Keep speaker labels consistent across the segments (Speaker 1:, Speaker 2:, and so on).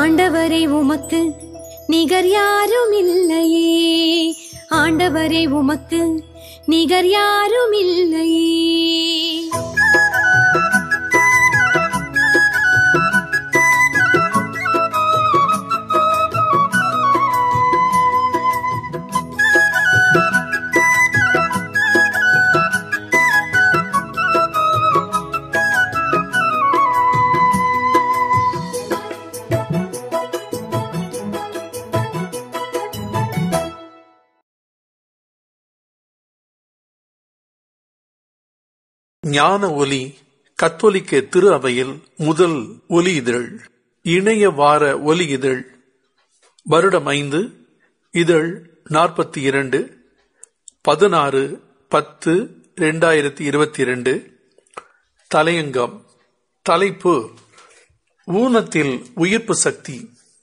Speaker 1: ஆண்டவரே உமக்கு நிகர் யாரும் இல்லையே ஆண்டவரே உமக்கு நிகர் யாரும் இல்லையே
Speaker 2: ஞான ஒலி கத்தோலிக்க திரு அவையில் முதல் ஒலி இதழ் இணைய வார ஒலி இதழ் வருடம் ஐந்து இதழ் நாற்பத்தி இரண்டு பதினாறு பத்து இரண்டாயிரத்தி இருபத்தி இரண்டு தலையங்கம் தலைப்பு ஊனத்தில் உயிர்ப்பு சக்தி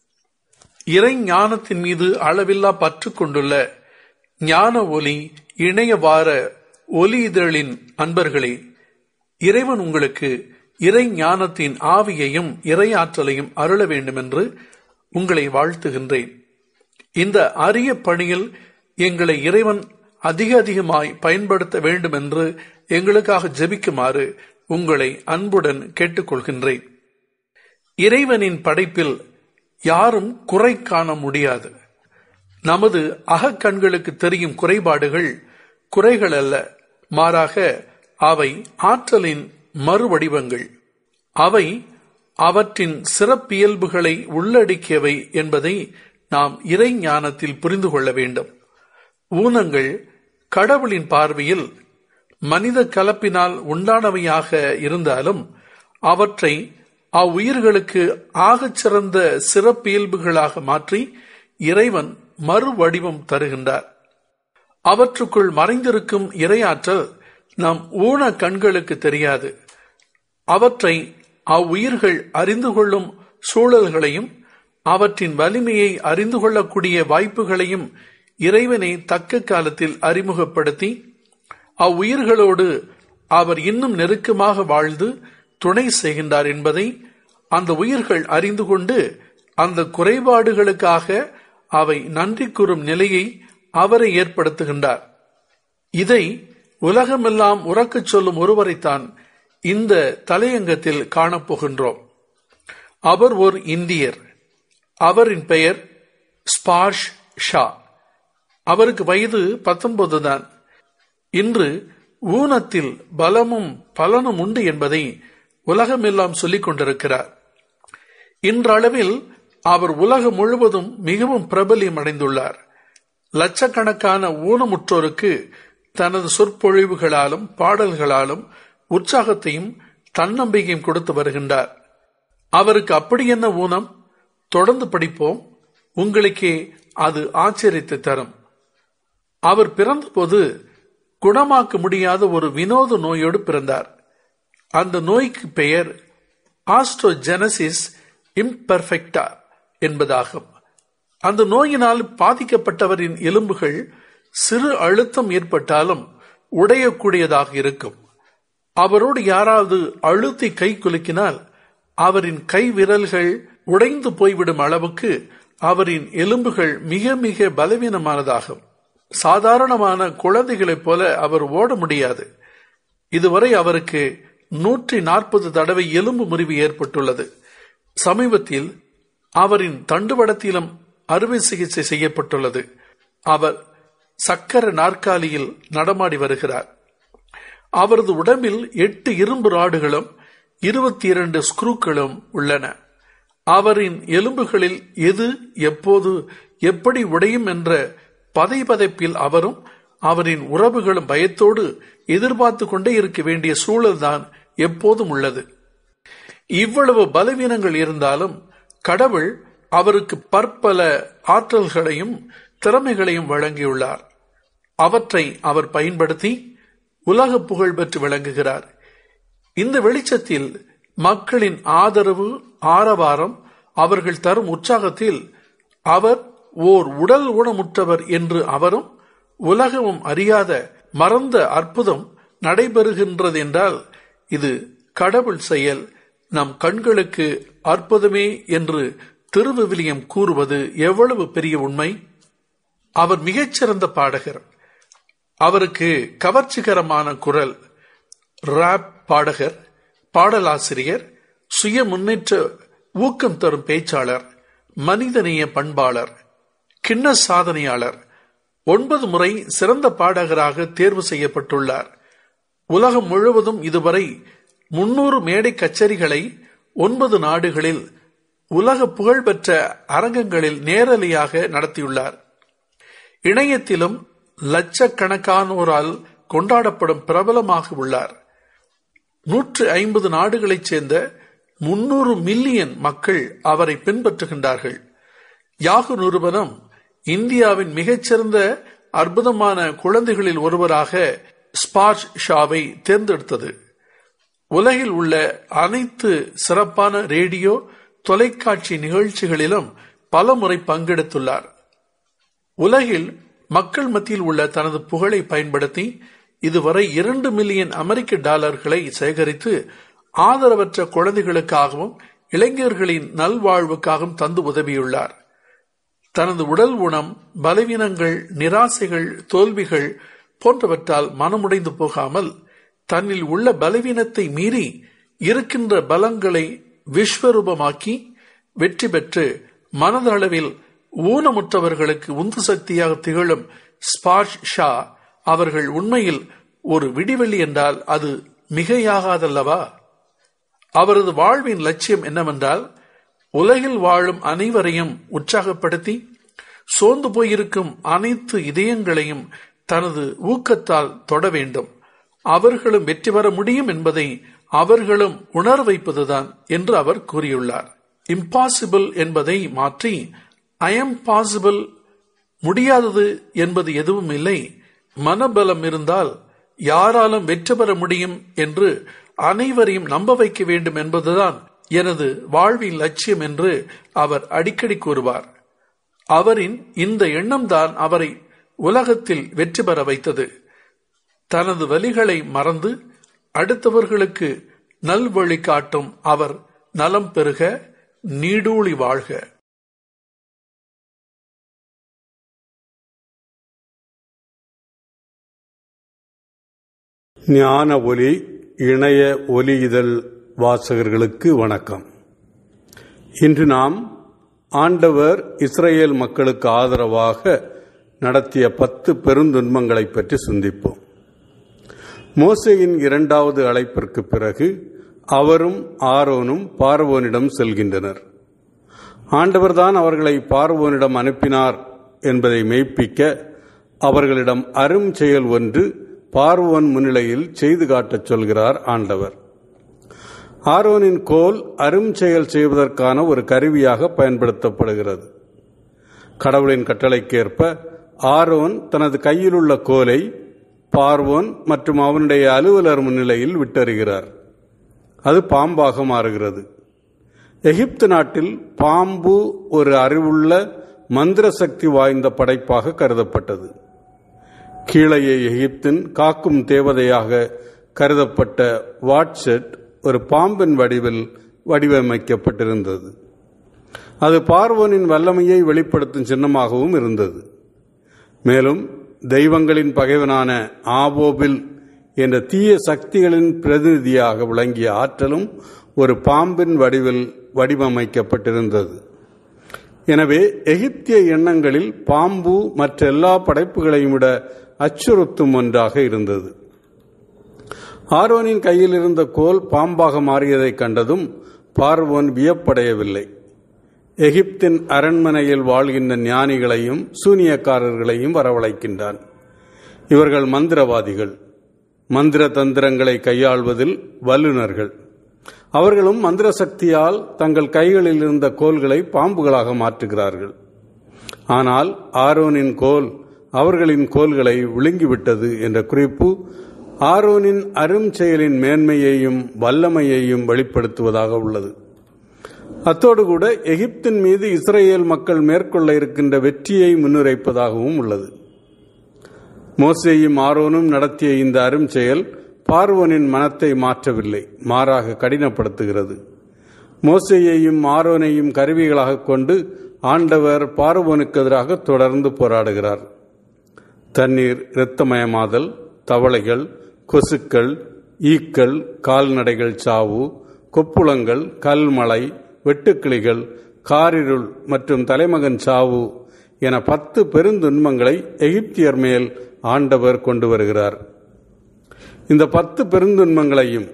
Speaker 2: இறை ஞானத்தின் மீது அளவில்லா பற்று கொண்டுள்ள ஞான ஒலி இணைய வார ஒலி இதழின் அன்பர்களே இறைவன் உங்களுக்கு இறை ஞானத்தின் ஆவியையும் இறை ஆற்றலையும் அருள வேண்டும் என்று உங்களை வாழ்த்துகின்றேன் இந்த அரிய பணியில் எங்களை இறைவன் அதிக அதிகமாய் பயன்படுத்த வேண்டும் என்று எங்களுக்காக ஜெபிக்குமாறு உங்களை அன்புடன் கேட்டுக்கொள்கின்றேன் இறைவனின் படைப்பில் யாரும் குறை காண முடியாது நமது அகக்கண்களுக்கு தெரியும் குறைபாடுகள் குறைகள் அல்ல மாறாக அவை ஆற்றலின் மறுவடிவங்கள் அவை அவற்றின் சிறப்பியல்புகளை உள்ளடக்கியவை என்பதை நாம் இறை ஞானத்தில் புரிந்து கொள்ள வேண்டும் ஊனங்கள் கடவுளின் பார்வையில் மனித கலப்பினால் உண்டானவையாக இருந்தாலும் அவற்றை அவ்வுயிர்களுக்கு ஆகச் சிறந்த சிறப்பியல்புகளாக மாற்றி இறைவன் மறுவடிவம் தருகின்றார் அவற்றுக்குள் மறைந்திருக்கும் இரையாற்றல் நம் ஊன கண்களுக்கு தெரியாது அவற்றை அவ்வுயிர்கள் அறிந்து கொள்ளும் சூழல்களையும் அவற்றின் வலிமையை அறிந்து கொள்ளக்கூடிய வாய்ப்புகளையும் இறைவனை தக்க காலத்தில் அறிமுகப்படுத்தி அவ்வுயிர்களோடு அவர் இன்னும் நெருக்கமாக வாழ்ந்து துணை செய்கின்றார் என்பதை அந்த உயிர்கள் அறிந்து கொண்டு அந்த குறைபாடுகளுக்காக அவை நன்றி கூறும் நிலையை அவரை ஏற்படுத்துகின்றார் இதை உலகமெல்லாம் உறக்கச் சொல்லும் ஒருவரைத்தான் இந்த தலையங்கத்தில் காணப்போகின்றோம் அவர் ஒரு இந்தியர் அவரின் பெயர் ஸ்பாஷ் ஷா அவருக்கு வயது பத்தொன்பது தான் இன்று ஊனத்தில் பலமும் பலனும் உண்டு என்பதை உலகமெல்லாம் சொல்லிக் கொண்டிருக்கிறார் இன்றளவில் அவர் உலகம் முழுவதும் மிகவும் பிரபலியம் அடைந்துள்ளார் லட்சக்கணக்கான ஊனமுற்றோருக்கு தனது சொற்பொழிவுகளாலும் பாடல்களாலும் உற்சாகத்தையும் தன்னம்பிக்கையும் கொடுத்து வருகின்றார் அவருக்கு அப்படி என்ன ஊனம் தொடர்ந்து படிப்போம் உங்களுக்கே அது ஆச்சரியத்தை தரும் அவர் பிறந்தபோது குணமாக்க முடியாத ஒரு வினோத நோயோடு பிறந்தார் அந்த நோய்க்கு பெயர் ஆஸ்ட்ரோஜெனசிஸ் இம்பெர்ஃபெக்டா என்பதாகும் அந்த நோயினால் பாதிக்கப்பட்டவரின் எலும்புகள் சிறு அழுத்தம் ஏற்பட்டாலும் உடையக்கூடியதாக இருக்கும் அவரோடு யாராவது அழுத்தி கை குலுக்கினால் அவரின் கை விரல்கள் உடைந்து போய்விடும் அளவுக்கு அவரின் எலும்புகள் மிக மிக பலவீனமானதாகும் சாதாரணமான குழந்தைகளைப் போல அவர் ஓட முடியாது இதுவரை அவருக்கு நூற்றி நாற்பது தடவை எலும்பு முறிவு ஏற்பட்டுள்ளது சமீபத்தில் அவரின் தண்டுவடத்திலும் அறுவை சிகிச்சை செய்யப்பட்டுள்ளது அவர் சக்கர நாற்காலியில் நடமாடி வருகிறார் அவரது உடம்பில் எட்டு இரும்பு ராடுகளும் இருபத்தி இரண்டு ஸ்க்ரூக்களும் உள்ளன அவரின் எலும்புகளில் எது எப்போது எப்படி உடையும் என்ற பதை பதைப்பில் அவரும் அவரின் உறவுகளும் பயத்தோடு எதிர்பார்த்து கொண்டே இருக்க வேண்டிய சூழல்தான் எப்போதும் உள்ளது இவ்வளவு பலவீனங்கள் இருந்தாலும் கடவுள் அவருக்கு பற்பல ஆற்றல்களையும் திறமைகளையும் வழங்கியுள்ளார் அவற்றை அவர் பயன்படுத்தி உலக புகழ் பெற்று விளங்குகிறார் இந்த வெளிச்சத்தில் மக்களின் ஆதரவு ஆரவாரம் அவர்கள் தரும் உற்சாகத்தில் அவர் ஓர் உடல் ஊனமுற்றவர் என்று அவரும் உலகமும் அறியாத மறந்த அற்புதம் நடைபெறுகின்றது என்றால் இது கடவுள் செயல் நம் கண்களுக்கு அற்புதமே என்று திருவிவிலியம் கூறுவது எவ்வளவு பெரிய உண்மை அவர் மிகச்சிறந்த பாடகர் அவருக்கு கவர்ச்சிகரமான குரல் ராப் பாடகர் பாடலாசிரியர் சுய முன்னேற்ற ஊக்கம் தரும் பேச்சாளர் மனிதநேய பண்பாளர் கிண்ண சாதனையாளர் ஒன்பது முறை சிறந்த பாடகராக தேர்வு செய்யப்பட்டுள்ளார் உலகம் முழுவதும் இதுவரை முன்னூறு மேடை கச்சேரிகளை ஒன்பது நாடுகளில் உலக புகழ்பெற்ற அரங்கங்களில் நேரலையாக நடத்தியுள்ளார் இணையத்திலும் லட்சக்கணக்கானோரால் கொண்டாடப்படும் பிரபலமாக உள்ளார் நூற்று ஐம்பது நாடுகளைச் சேர்ந்த முன்னூறு மில்லியன் மக்கள் அவரை பின்பற்றுகின்றார்கள் யாகு நிறுவனம் இந்தியாவின் மிகச்சிறந்த அற்புதமான குழந்தைகளில் ஒருவராக ஸ்பார்ஷ் ஷாவை தேர்ந்தெடுத்தது உலகில் உள்ள அனைத்து சிறப்பான ரேடியோ தொலைக்காட்சி நிகழ்ச்சிகளிலும் பல முறை பங்கெடுத்துள்ளார் உலகில் மக்கள் மத்தியில் உள்ள தனது புகழை பயன்படுத்தி இதுவரை இரண்டு மில்லியன் அமெரிக்க டாலர்களை சேகரித்து ஆதரவற்ற குழந்தைகளுக்காகவும் இளைஞர்களின் நல்வாழ்வுக்காகவும் தந்து உதவியுள்ளார் தனது உடல் ஊனம் பலவீனங்கள் நிராசைகள் தோல்விகள் போன்றவற்றால் மனமுடைந்து போகாமல் தன்னில் உள்ள பலவீனத்தை மீறி இருக்கின்ற பலங்களை விஸ்வரூபமாக்கி வெற்றி பெற்று மனதளவில் ஊனமுற்றவர்களுக்கு உந்து சக்தியாக திகழும் ஸ்பார்ஷ் ஷா அவர்கள் உண்மையில் ஒரு விடிவெள்ளி என்றால் அது மிகையாகாதல்லவா அவரது வாழ்வின் லட்சியம் என்னவென்றால் உலகில் வாழும் அனைவரையும் உற்சாகப்படுத்தி சோர்ந்து போயிருக்கும் அனைத்து இதயங்களையும் தனது ஊக்கத்தால் தொட வேண்டும் அவர்களும் வெற்றி பெற முடியும் என்பதை அவர்களும் உணர வைப்பதுதான் என்று அவர் கூறியுள்ளார் இம்பாசிபிள் என்பதை மாற்றி ஐ எம் பாசிபிள் முடியாதது என்பது எதுவும் இல்லை மனபலம் இருந்தால் யாராலும் வெற்றி பெற முடியும் என்று அனைவரையும் நம்ப வைக்க வேண்டும் என்பதுதான் எனது வாழ்வின் லட்சியம் என்று அவர் அடிக்கடி கூறுவார் அவரின் இந்த எண்ணம்தான் அவரை உலகத்தில் வெற்றி பெற வைத்தது தனது வலிகளை மறந்து அடுத்தவர்களுக்கு நல்வழி காட்டும் அவர் நலம் பெறுக நீடூழி வாழ்க
Speaker 3: ஞான ஒலி இணைய ஒலி இதழ் வாசகர்களுக்கு வணக்கம் இன்று நாம் ஆண்டவர் இஸ்ரேல் மக்களுக்கு ஆதரவாக நடத்திய பத்து பெருந்துன்பங்களை பற்றி சிந்திப்போம் மோசையின் இரண்டாவது அழைப்பிற்கு பிறகு அவரும் ஆரோனும் பார்வோனிடம் செல்கின்றனர் ஆண்டவர்தான் அவர்களை பார்வோனிடம் அனுப்பினார் என்பதை மெய்ப்பிக்க அவர்களிடம் அரும் செயல் ஒன்று பார்வோன் முன்னிலையில் செய்து காட்டச் சொல்கிறார் ஆண்டவர் ஆரோனின் கோல் அரும் செயல் செய்வதற்கான ஒரு கருவியாக பயன்படுத்தப்படுகிறது கடவுளின் கட்டளைக்கேற்ப ஆரோன் தனது கையில் உள்ள கோலை பார்வோன் மற்றும் அவனுடைய அலுவலர் முன்னிலையில் விட்டறிகிறார் அது பாம்பாக மாறுகிறது எகிப்து நாட்டில் பாம்பு ஒரு அறிவுள்ள மந்திர சக்தி வாய்ந்த படைப்பாக கருதப்பட்டது கீழையே எகிப்தின் காக்கும் தேவதையாக கருதப்பட்ட வாட்செட் ஒரு பாம்பின் வடிவில் வடிவமைக்கப்பட்டிருந்தது அது பார்வோனின் வல்லமையை வெளிப்படுத்தும் சின்னமாகவும் இருந்தது மேலும் தெய்வங்களின் பகைவனான ஆபோபில் என்ற தீய சக்திகளின் பிரதிநிதியாக விளங்கிய ஆற்றலும் ஒரு பாம்பின் வடிவில் வடிவமைக்கப்பட்டிருந்தது எனவே எகிப்திய எண்ணங்களில் பாம்பு மற்ற எல்லா படைப்புகளையும் விட அச்சுறுத்தும் ஒன்றாக இருந்தது ஆர்வனின் கையில் இருந்த கோல் பாம்பாக மாறியதைக் கண்டதும் பார்வோன் வியப்படையவில்லை எகிப்தின் அரண்மனையில் வாழ்கின்ற ஞானிகளையும் சூனியக்காரர்களையும் வரவழைக்கின்றான் இவர்கள் மந்திரவாதிகள் மந்திர தந்திரங்களை கையாள்வதில் வல்லுநர்கள் அவர்களும் மந்திர சக்தியால் தங்கள் கைகளில் இருந்த கோல்களை பாம்புகளாக மாற்றுகிறார்கள் ஆனால் ஆரோனின் கோல் அவர்களின் கோல்களை விழுங்கிவிட்டது என்ற குறிப்பு ஆரோனின் அரும் செயலின் மேன்மையையும் வல்லமையையும் வெளிப்படுத்துவதாக உள்ளது அத்தோடு கூட எகிப்தின் மீது இஸ்ரேல் மக்கள் மேற்கொள்ள இருக்கின்ற வெற்றியை முன்னுரைப்பதாகவும் உள்ளது மோசேயும் ஆரோனும் நடத்திய இந்த அரும் செயல் பார்வோனின் மனத்தை மாற்றவில்லை மாறாக கடினப்படுத்துகிறது மோசையையும் ஆரோனையும் கருவிகளாக கொண்டு ஆண்டவர் பார்வோனுக்கு எதிராக தொடர்ந்து போராடுகிறார் தண்ணீர் இரத்தமயமாதல் தவளைகள் கொசுக்கள் ஈக்கள் கால்நடைகள் சாவு கொப்புளங்கள் கல்மலை வெட்டுக்கிளிகள் காரிருள் மற்றும் தலைமகன் சாவு என பத்து பெருந்துன்பங்களை எகிப்தியர் மேல் ஆண்டவர் கொண்டு வருகிறார் இந்த பத்து பெருந்துன்பங்களையும்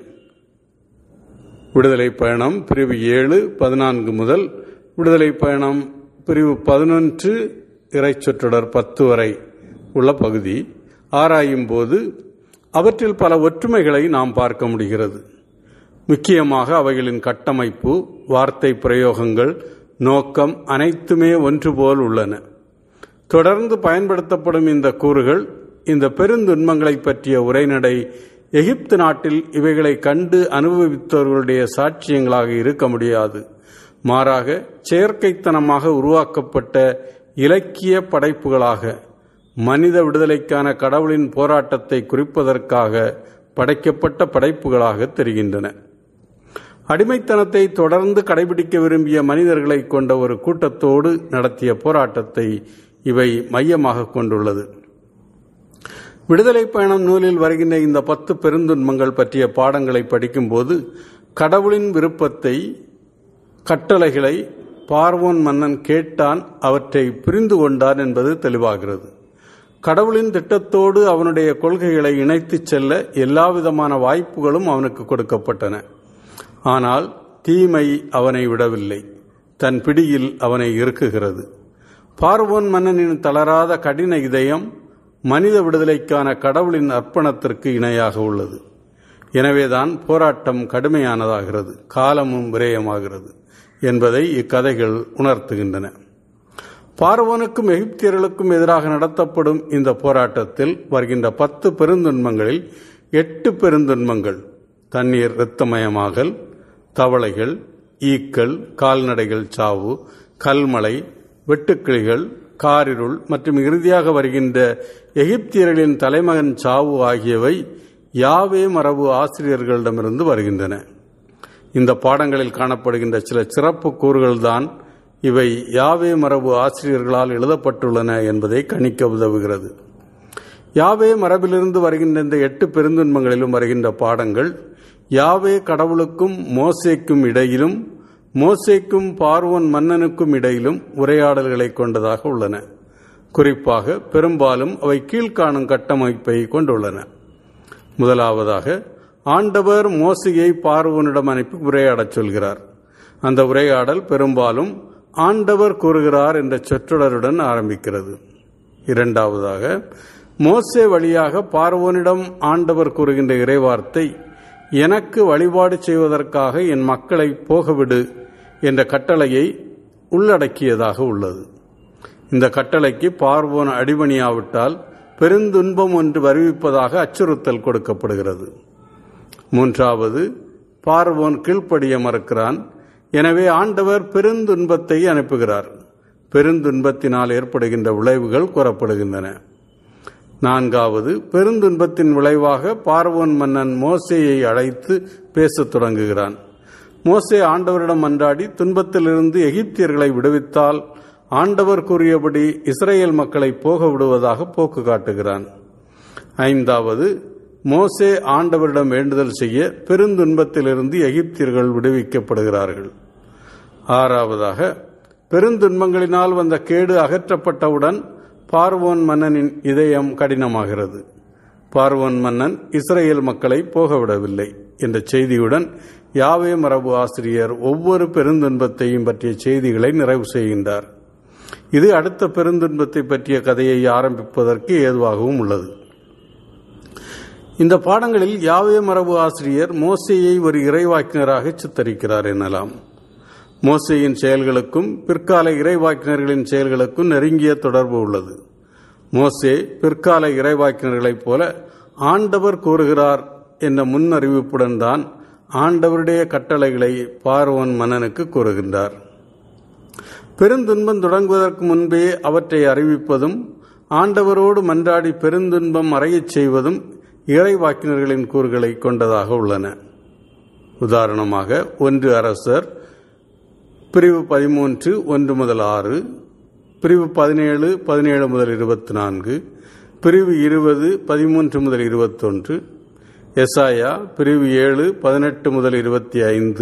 Speaker 3: விடுதலை பயணம் பிரிவு ஏழு பதினான்கு முதல் விடுதலை பயணம் பிரிவு பதினொன்று இறைச்சொற்றொடர் பத்து வரை உள்ள பகுதி ஆராயும் போது அவற்றில் பல ஒற்றுமைகளை நாம் பார்க்க முடிகிறது முக்கியமாக அவைகளின் கட்டமைப்பு வார்த்தை பிரயோகங்கள் நோக்கம் அனைத்துமே ஒன்று போல் உள்ளன தொடர்ந்து பயன்படுத்தப்படும் இந்த கூறுகள் இந்த பெருந்துன்பங்களை பற்றிய உரைநடை எகிப்து நாட்டில் இவைகளை கண்டு அனுபவித்தவர்களுடைய சாட்சியங்களாக இருக்க முடியாது மாறாக செயற்கைத்தனமாக உருவாக்கப்பட்ட இலக்கிய படைப்புகளாக மனித விடுதலைக்கான கடவுளின் போராட்டத்தை குறிப்பதற்காக படைக்கப்பட்ட படைப்புகளாக தெரிகின்றன அடிமைத்தனத்தை தொடர்ந்து கடைபிடிக்க விரும்பிய மனிதர்களை கொண்ட ஒரு கூட்டத்தோடு நடத்திய போராட்டத்தை இவை மையமாக கொண்டுள்ளது விடுதலை பயணம் நூலில் வருகின்ற இந்த பத்து பெருந்துன்பங்கள் பற்றிய பாடங்களை படிக்கும்போது கடவுளின் விருப்பத்தை கட்டளைகளை பார்வோன் மன்னன் கேட்டான் அவற்றை புரிந்து கொண்டான் என்பது தெளிவாகிறது கடவுளின் திட்டத்தோடு அவனுடைய கொள்கைகளை இணைத்துச் செல்ல எல்லாவிதமான வாய்ப்புகளும் அவனுக்கு கொடுக்கப்பட்டன ஆனால் தீமை அவனை விடவில்லை தன் பிடியில் அவனை இருக்குகிறது பார்வோன் மன்னனின் தளராத கடின இதயம் மனித விடுதலைக்கான கடவுளின் அர்ப்பணத்திற்கு இணையாக உள்ளது எனவேதான் போராட்டம் கடுமையானதாகிறது காலமும் விரயமாகிறது என்பதை இக்கதைகள் உணர்த்துகின்றன பார்வோனுக்கும் எகிப்தியர்களுக்கும் எதிராக நடத்தப்படும் இந்த போராட்டத்தில் வருகின்ற பத்து பெருந்துன்பங்களில் எட்டு பெருந்துன்பங்கள் தண்ணீர் இரத்தமயமாகல் தவளைகள் ஈக்கள் கால்நடைகள் சாவு கல்மலை வெட்டுக்கிளிகள் காரிருள் மற்றும் இறுதியாக வருகின்ற எகிப்தியர்களின் தலைமகன் சாவு ஆகியவை யாவே மரபு ஆசிரியர்களிடமிருந்து வருகின்றன இந்த பாடங்களில் காணப்படுகின்ற சில சிறப்பு கூறுகள்தான் இவை யாவே மரபு ஆசிரியர்களால் எழுதப்பட்டுள்ளன என்பதை கணிக்க உதவுகிறது யாவே மரபிலிருந்து வருகின்ற இந்த எட்டு பெருந்துன்பங்களிலும் வருகின்ற பாடங்கள் யாவே கடவுளுக்கும் மோசேக்கும் இடையிலும் மோசேக்கும் பார்வோன் மன்னனுக்கும் இடையிலும் உரையாடல்களை கொண்டதாக உள்ளன குறிப்பாக பெரும்பாலும் அவை கீழ்காணும் கட்டமைப்பை கொண்டுள்ளன முதலாவதாக ஆண்டவர் மோசையை பார்வோனிடம் அனுப்பி உரையாடச் சொல்கிறார் அந்த உரையாடல் பெரும்பாலும் ஆண்டவர் கூறுகிறார் என்ற சொற்றொடருடன் ஆரம்பிக்கிறது இரண்டாவதாக மோசே வழியாக பார்வோனிடம் ஆண்டவர் கூறுகின்ற இறைவார்த்தை எனக்கு வழிபாடு செய்வதற்காக என் மக்களை போகவிடு என்ற கட்டளையை உள்ளடக்கியதாக உள்ளது இந்த கட்டளைக்கு பார்வோன் அடிபணியாவிட்டால் பெருந்துன்பம் ஒன்று வருவிப்பதாக அச்சுறுத்தல் கொடுக்கப்படுகிறது மூன்றாவது பார்வோன் கீழ்ப்படிய மறுக்கிறான் எனவே ஆண்டவர் பெருந்துன்பத்தை அனுப்புகிறார் பெருந்துன்பத்தினால் ஏற்படுகின்ற விளைவுகள் கூறப்படுகின்றன நான்காவது பெருந்துன்பத்தின் விளைவாக பார்வோன் மன்னன் மோசேயை அழைத்து பேசத் தொடங்குகிறான் மோசே ஆண்டவரிடம் மன்றாடி துன்பத்திலிருந்து எகிப்தியர்களை விடுவித்தால் ஆண்டவர் கூறியபடி இஸ்ரேல் மக்களை போக விடுவதாக போக்கு காட்டுகிறான் ஐந்தாவது மோசே ஆண்டவரிடம் வேண்டுதல் செய்ய பெருந்துன்பத்திலிருந்து எகிப்தியர்கள் விடுவிக்கப்படுகிறார்கள் ஆறாவதாக பெருந்துன்பங்களினால் வந்த கேடு அகற்றப்பட்டவுடன் பார்வோன் மன்னனின் இதயம் கடினமாகிறது பார்வோன் மன்னன் இஸ்ரேல் மக்களை போகவிடவில்லை என்ற செய்தியுடன் யாவே மரபு ஆசிரியர் ஒவ்வொரு பெருந்துன்பத்தையும் பற்றிய செய்திகளை நிறைவு செய்கின்றார் இது அடுத்த பெருந்துன்பத்தை பற்றிய கதையை ஆரம்பிப்பதற்கு ஏதுவாகவும் உள்ளது இந்த பாடங்களில் யாவே மரபு ஆசிரியர் மோசேயை ஒரு இறைவாக்கினராக சித்தரிக்கிறார் எனலாம் மோசேயின் செயல்களுக்கும் பிற்கால இறைவாக்கினர்களின் செயல்களுக்கும் நெருங்கிய தொடர்பு உள்ளது மோசே பிற்கால இறைவாக்கினர்களைப் போல ஆண்டவர் கூறுகிறார் என்ற முன்னறிவிப்புடன் தான் ஆண்டவருடைய கட்டளைகளை பார்வோன் மன்னனுக்கு கூறுகின்றார் பெருந்துன்பம் தொடங்குவதற்கு முன்பே அவற்றை அறிவிப்பதும் ஆண்டவரோடு மன்றாடி பெருந்துன்பம் அறையச் செய்வதும் இறைவாக்கினர்களின் கூறுகளை கொண்டதாக உள்ளன உதாரணமாக ஒன்று அரசர் பிரிவு பதிமூன்று ஒன்று முதல் ஆறு பிரிவு பதினேழு பதினேழு முதல் இருபத்தி நான்கு பிரிவு இருபது பதிமூன்று முதல் இருபத்தொன்று எஸ்ஆயா பிரிவு ஏழு பதினெட்டு முதல் இருபத்தி ஐந்து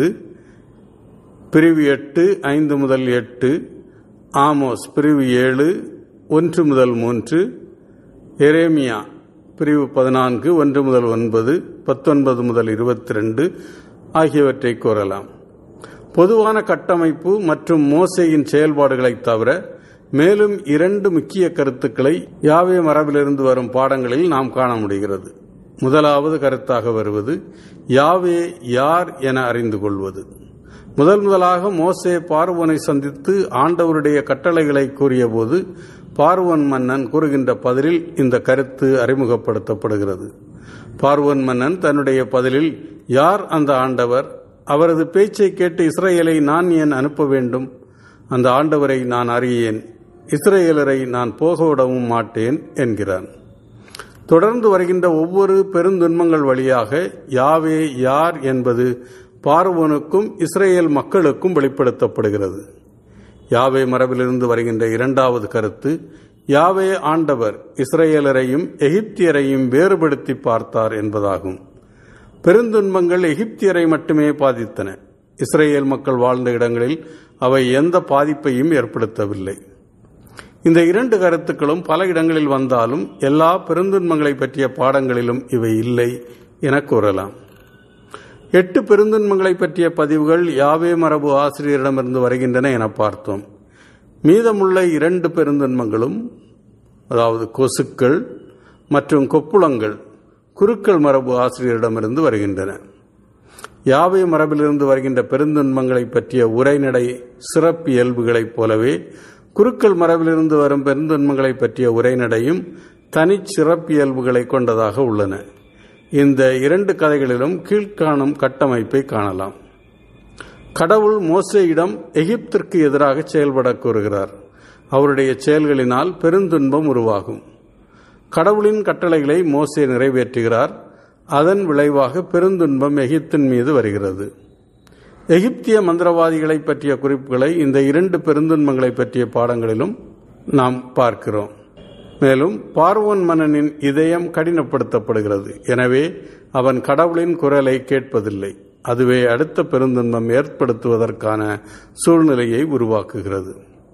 Speaker 3: பிரிவு எட்டு ஐந்து முதல் எட்டு ஆமோஸ் பிரிவு ஏழு ஒன்று முதல் மூன்று எரேமியா பிரிவு பதினான்கு ஒன்று முதல் ஒன்பது பத்தொன்பது முதல் இருபத்தி ரெண்டு ஆகியவற்றை கூறலாம் பொதுவான கட்டமைப்பு மற்றும் மோசையின் செயல்பாடுகளைத் தவிர மேலும் இரண்டு முக்கிய கருத்துக்களை யாவே மரபிலிருந்து வரும் பாடங்களில் நாம் காண முடிகிறது முதலாவது கருத்தாக வருவது யாவே யார் என அறிந்து கொள்வது முதல் முதலாக மோசே பார்வோனை சந்தித்து ஆண்டவருடைய கட்டளைகளை கூறியபோது பார்வன் மன்னன் கூறுகின்ற பதிலில் இந்த கருத்து அறிமுகப்படுத்தப்படுகிறது பார்வன் மன்னன் தன்னுடைய பதிலில் யார் அந்த ஆண்டவர் அவரது பேச்சை கேட்டு இஸ்ரேலை நான் ஏன் அனுப்ப வேண்டும் அந்த ஆண்டவரை நான் அறியேன் இஸ்ரேலரை நான் போக விடவும் மாட்டேன் என்கிறான் தொடர்ந்து வருகின்ற ஒவ்வொரு பெருந்துன்பங்கள் வழியாக யாவே யார் என்பது பார்வோனுக்கும் இஸ்ரேல் மக்களுக்கும் வெளிப்படுத்தப்படுகிறது யாவே மரபிலிருந்து வருகின்ற இரண்டாவது கருத்து யாவே ஆண்டவர் இஸ்ரேலரையும் எகிப்தியரையும் வேறுபடுத்தி பார்த்தார் என்பதாகும் பெருந்துன்பங்கள் எகிப்தியரை மட்டுமே பாதித்தன இஸ்ரேல் மக்கள் வாழ்ந்த இடங்களில் அவை எந்த பாதிப்பையும் ஏற்படுத்தவில்லை இந்த இரண்டு கருத்துக்களும் பல இடங்களில் வந்தாலும் எல்லா பெருந்துன்பங்களை பற்றிய பாடங்களிலும் இவை இல்லை என கூறலாம் எட்டு பெருந்துன்பங்களை பற்றிய பதிவுகள் யாவே மரபு ஆசிரியரிடமிருந்து வருகின்றன என பார்த்தோம் மீதமுள்ள இரண்டு பெருந்துன்பங்களும் அதாவது கொசுக்கள் மற்றும் கொப்புளங்கள் குருக்கள் மரபு ஆசிரியரிடமிருந்து வருகின்றன யாவை மரபிலிருந்து வருகின்ற பெருந்துன்பங்களை பற்றிய உரைநடை சிறப்பு இயல்புகளைப் போலவே குருக்கள் மரபிலிருந்து வரும் பெருந்துன்பங்களை பற்றிய உரைநடையும் தனிச் சிறப்பியல்புகளை கொண்டதாக உள்ளன இந்த இரண்டு கதைகளிலும் கீழ்காணும் கட்டமைப்பை காணலாம் கடவுள் மோசேயிடம் எகிப்திற்கு எதிராக செயல்பட கூறுகிறார் அவருடைய செயல்களினால் பெருந்துன்பம் உருவாகும் கடவுளின் கட்டளைகளை மோசே நிறைவேற்றுகிறார் அதன் விளைவாக பெருந்துன்பம் எகிப்தின் மீது வருகிறது எகிப்திய மந்திரவாதிகளை பற்றிய குறிப்புகளை இந்த இரண்டு பெருந்துன்பங்களை பற்றிய பாடங்களிலும் நாம் பார்க்கிறோம் மேலும் பார்வோன் மன்னனின் இதயம் கடினப்படுத்தப்படுகிறது எனவே அவன் கடவுளின் குரலை கேட்பதில்லை அதுவே அடுத்த பெருந்துன்பம் ஏற்படுத்துவதற்கான சூழ்நிலையை உருவாக்குகிறது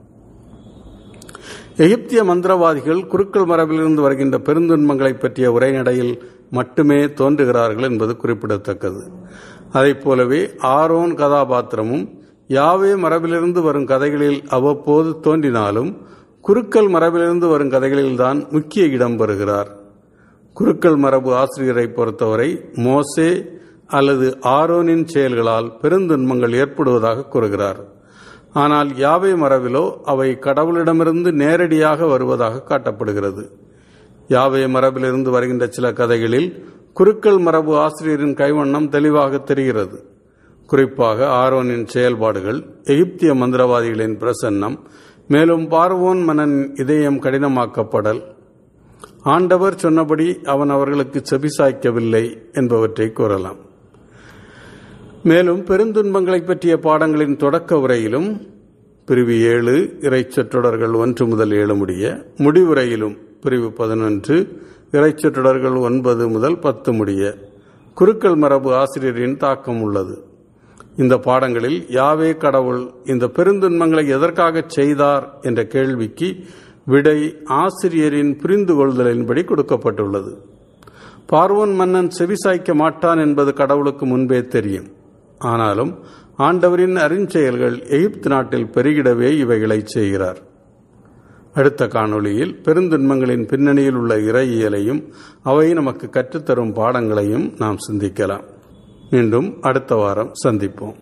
Speaker 3: எகிப்திய மந்திரவாதிகள் குருக்கள் மரபிலிருந்து வருகின்ற பெருந்துன்பங்களை பற்றிய உரைநடையில் மட்டுமே தோன்றுகிறார்கள் என்பது குறிப்பிடத்தக்கது அதைப் போலவே ஆரோன் கதாபாத்திரமும் யாவே மரபிலிருந்து வரும் கதைகளில் அவ்வப்போது தோன்றினாலும் குருக்கள் மரபிலிருந்து வரும் கதைகளில்தான் முக்கிய இடம் பெறுகிறார் குருக்கள் மரபு ஆசிரியரை பொறுத்தவரை மோசே அல்லது ஆரோனின் செயல்களால் பெருந்துன்பங்கள் ஏற்படுவதாக கூறுகிறார் ஆனால் யாவை மரபிலோ அவை கடவுளிடமிருந்து நேரடியாக வருவதாக காட்டப்படுகிறது யாவை மரபிலிருந்து வருகின்ற சில கதைகளில் குருக்கள் மரபு ஆசிரியரின் கைவண்ணம் தெளிவாக தெரிகிறது குறிப்பாக ஆரோனின் செயல்பாடுகள் எகிப்திய மந்திரவாதிகளின் பிரசன்னம் மேலும் பார்வோன் மன்னன் இதயம் கடினமாக்கப்படல் ஆண்டவர் சொன்னபடி அவன் அவர்களுக்கு செபிசாய்க்கவில்லை என்பவற்றை கூறலாம் மேலும் பெருந்துன்பங்களை பற்றிய பாடங்களின் தொடக்க உரையிலும் பிரிவு ஏழு இறைச்சொற்றொடர்கள் ஒன்று முதல் ஏழு முடிய முடிவுரையிலும் பிரிவு பதினொன்று இறைச்சொற்றொடர்கள் ஒன்பது முதல் பத்து முடிய குருக்கள் மரபு ஆசிரியரின் தாக்கம் உள்ளது இந்த பாடங்களில் யாவே கடவுள் இந்த பெருந்துன்பங்களை எதற்காக செய்தார் என்ற கேள்விக்கு விடை ஆசிரியரின் புரிந்து கொள்தலின்படி கொடுக்கப்பட்டுள்ளது பார்வோன் மன்னன் செவிசாய்க்க மாட்டான் என்பது கடவுளுக்கு முன்பே தெரியும் ஆனாலும் ஆண்டவரின் அருஞ்செயல்கள் எகிப்து நாட்டில் பெருகிடவே இவைகளை செய்கிறார் அடுத்த காணொளியில் பெருந்துன்பங்களின் பின்னணியில் உள்ள இறையியலையும் அவை நமக்கு கற்றுத்தரும் பாடங்களையும் நாம் சிந்திக்கலாம் மீண்டும் அடுத்த வாரம் சந்திப்போம்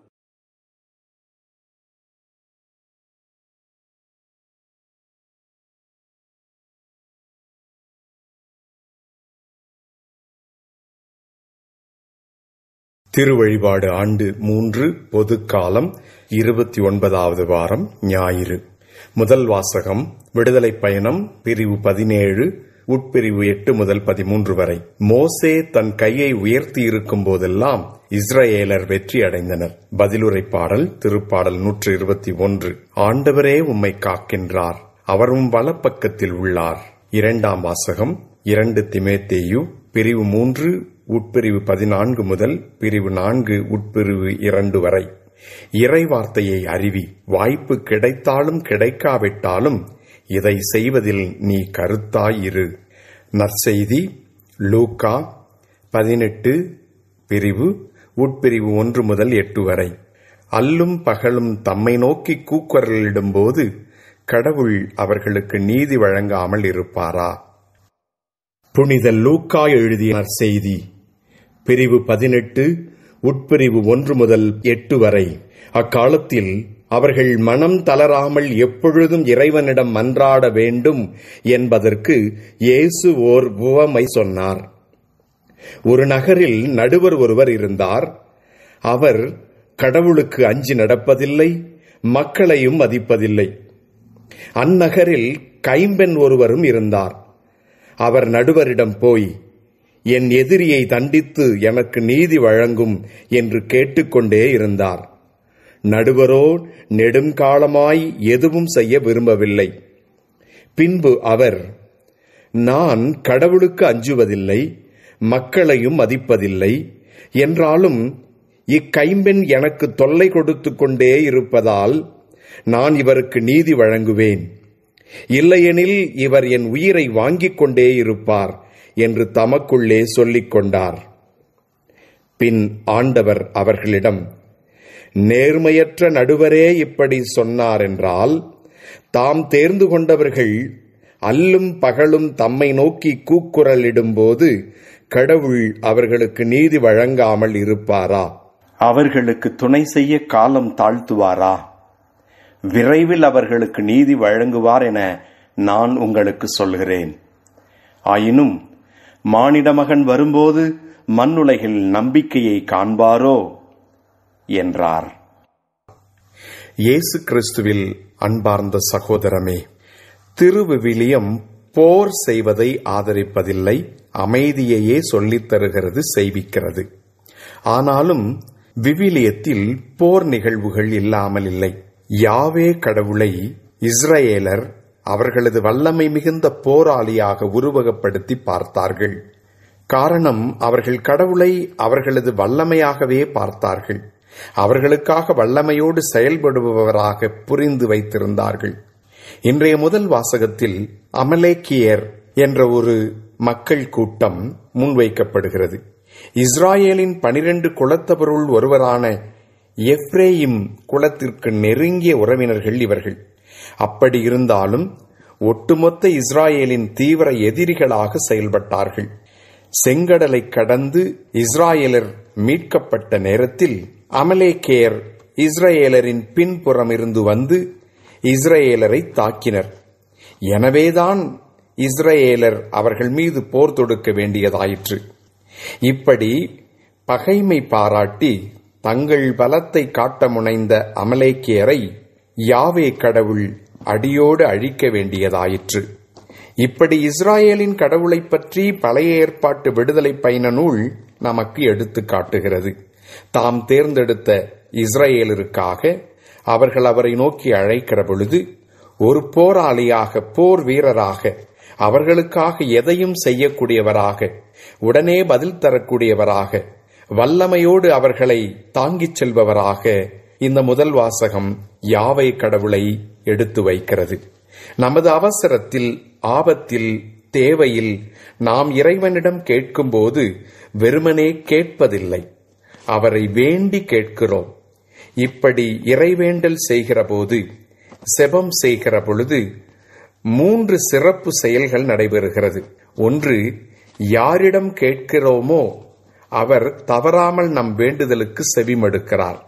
Speaker 4: திருவழிபாடு ஆண்டு மூன்று பொதுக்காலம் இருபத்தி ஒன்பதாவது வாரம் ஞாயிறு முதல் வாசகம் விடுதலை பயணம் பிரிவு பதினேழு உட்பிரிவு எட்டு முதல் பதிமூன்று வரை மோசே தன் கையை உயர்த்தி இருக்கும் போதெல்லாம் இஸ்ரவேலர் வெற்றி அடைந்தனர் பதிலுரை பாடல் திருப்பாடல் நூற்று இருபத்தி ஒன்று ஆண்டவரே உம்மை காக்கின்றார் அவரும் வலப்பக்கத்தில் உள்ளார் இரண்டாம் வாசகம் இரண்டு திமேத்தேயு பிரிவு மூன்று உட்பிரிவு பதினான்கு முதல் பிரிவு நான்கு உட்பிரிவு இரண்டு வரை இறை வார்த்தையை அறிவி வாய்ப்பு கிடைத்தாலும் கிடைக்காவிட்டாலும் இதை செய்வதில் நீ கருத்தாயிரு நற்செய்தி லூக்கா பதினெட்டு பிரிவு உட்பிரிவு ஒன்று முதல் எட்டு வரை அல்லும் பகலும் தம்மை நோக்கி கூக்குரலிடும்போது கடவுள் அவர்களுக்கு நீதி வழங்காமல் இருப்பாரா புனித லூக்கா எழுதிய நற்செய்தி பிரிவு பதினெட்டு உட்பிரிவு ஒன்று முதல் எட்டு வரை அக்காலத்தில் அவர்கள் மனம் தளராமல் எப்பொழுதும் இறைவனிடம் மன்றாட வேண்டும் என்பதற்கு இயேசு ஓர் உவமை சொன்னார் ஒரு நகரில் நடுவர் ஒருவர் இருந்தார் அவர் கடவுளுக்கு அஞ்சி நடப்பதில்லை மக்களையும் மதிப்பதில்லை அந்நகரில் கைம்பெண் ஒருவரும் இருந்தார் அவர் நடுவரிடம் போய் என் எதிரியை தண்டித்து எனக்கு நீதி வழங்கும் என்று கேட்டுக்கொண்டே இருந்தார் நடுவரோ நெடுங்காலமாய் எதுவும் செய்ய விரும்பவில்லை பின்பு அவர் நான் கடவுளுக்கு அஞ்சுவதில்லை மக்களையும் மதிப்பதில்லை என்றாலும் இக்கைம்பெண் எனக்கு தொல்லை கொடுத்து கொண்டே இருப்பதால் நான் இவருக்கு நீதி வழங்குவேன் இல்லையெனில் இவர் என் உயிரை வாங்கிக் கொண்டே இருப்பார் என்று தமக்குள்ளே சொல்லிக் கொண்டார் பின் ஆண்டவர் அவர்களிடம் நேர்மையற்ற நடுவரே இப்படி சொன்னார் என்றால் தாம் தேர்ந்து கொண்டவர்கள் அல்லும் பகலும் தம்மை நோக்கி கூக்குரலிடும்போது கடவுள் அவர்களுக்கு நீதி வழங்காமல் இருப்பாரா
Speaker 5: அவர்களுக்கு துணை செய்ய காலம் தாழ்த்துவாரா விரைவில் அவர்களுக்கு நீதி வழங்குவார் என நான் உங்களுக்கு சொல்கிறேன் ஆயினும் மானிடமகன் வரும்போது மண்ணுலகில் நம்பிக்கையை காண்பாரோ என்றார்
Speaker 4: இயேசு கிறிஸ்துவில் அன்பார்ந்த சகோதரமே திருவிவிலியம் போர் செய்வதை ஆதரிப்பதில்லை அமைதியையே சொல்லித் தருகிறது செய்விக்கிறது ஆனாலும் விவிலியத்தில் போர் நிகழ்வுகள் இல்லாமல் இல்லை யாவே கடவுளை இஸ்ரேலர் அவர்களது வல்லமை மிகுந்த போராளியாக உருவகப்படுத்தி பார்த்தார்கள் காரணம் அவர்கள் கடவுளை அவர்களது வல்லமையாகவே பார்த்தார்கள் அவர்களுக்காக வல்லமையோடு செயல்படுபவராக புரிந்து வைத்திருந்தார்கள் இன்றைய முதல் வாசகத்தில் அமலேக்கியர் என்ற ஒரு மக்கள் கூட்டம் முன்வைக்கப்படுகிறது இஸ்ராயேலின் பனிரெண்டு குலத்தவருள் ஒருவரான எப்ரேயிம் குலத்திற்கு நெருங்கிய உறவினர்கள் இவர்கள் அப்படி இருந்தாலும் ஒட்டுமொத்த இஸ்ராயேலின் தீவிர எதிரிகளாக செயல்பட்டார்கள் செங்கடலை கடந்து இஸ்ராயேலர் மீட்கப்பட்ட நேரத்தில் அமலேக்கேயர் இஸ்ரேலரின் பின்புறம் இருந்து வந்து இஸ்ரேலரை தாக்கினர் எனவேதான் இஸ்ரேலர் அவர்கள் மீது போர் தொடுக்க வேண்டியதாயிற்று இப்படி பகைமை பாராட்டி தங்கள் பலத்தை காட்ட முனைந்த அமலேக்கியரை யாவே கடவுள் அடியோடு அழிக்க வேண்டியதாயிற்று இப்படி இஸ்ராயேலின் கடவுளைப் பற்றி பழைய ஏற்பாட்டு விடுதலை பயண நூல் நமக்கு எடுத்து காட்டுகிறது தாம் தேர்ந்தெடுத்த இஸ்ரேலருக்காக அவர்கள் அவரை நோக்கி அழைக்கிற பொழுது ஒரு போராளியாக போர் வீரராக அவர்களுக்காக எதையும் செய்யக்கூடியவராக உடனே பதில் தரக்கூடியவராக வல்லமையோடு அவர்களை தாங்கிச் செல்பவராக இந்த முதல் வாசகம் யாவை கடவுளை எடுத்து வைக்கிறது நமது அவசரத்தில் ஆபத்தில் தேவையில் நாம் இறைவனிடம் கேட்கும்போது வெறுமனே கேட்பதில்லை அவரை வேண்டி கேட்கிறோம் இப்படி இறைவேண்டல் செய்கிற போது செபம் செய்கிற பொழுது மூன்று சிறப்பு செயல்கள் நடைபெறுகிறது ஒன்று யாரிடம் கேட்கிறோமோ அவர் தவறாமல் நம் வேண்டுதலுக்கு செவிமடுக்கிறார்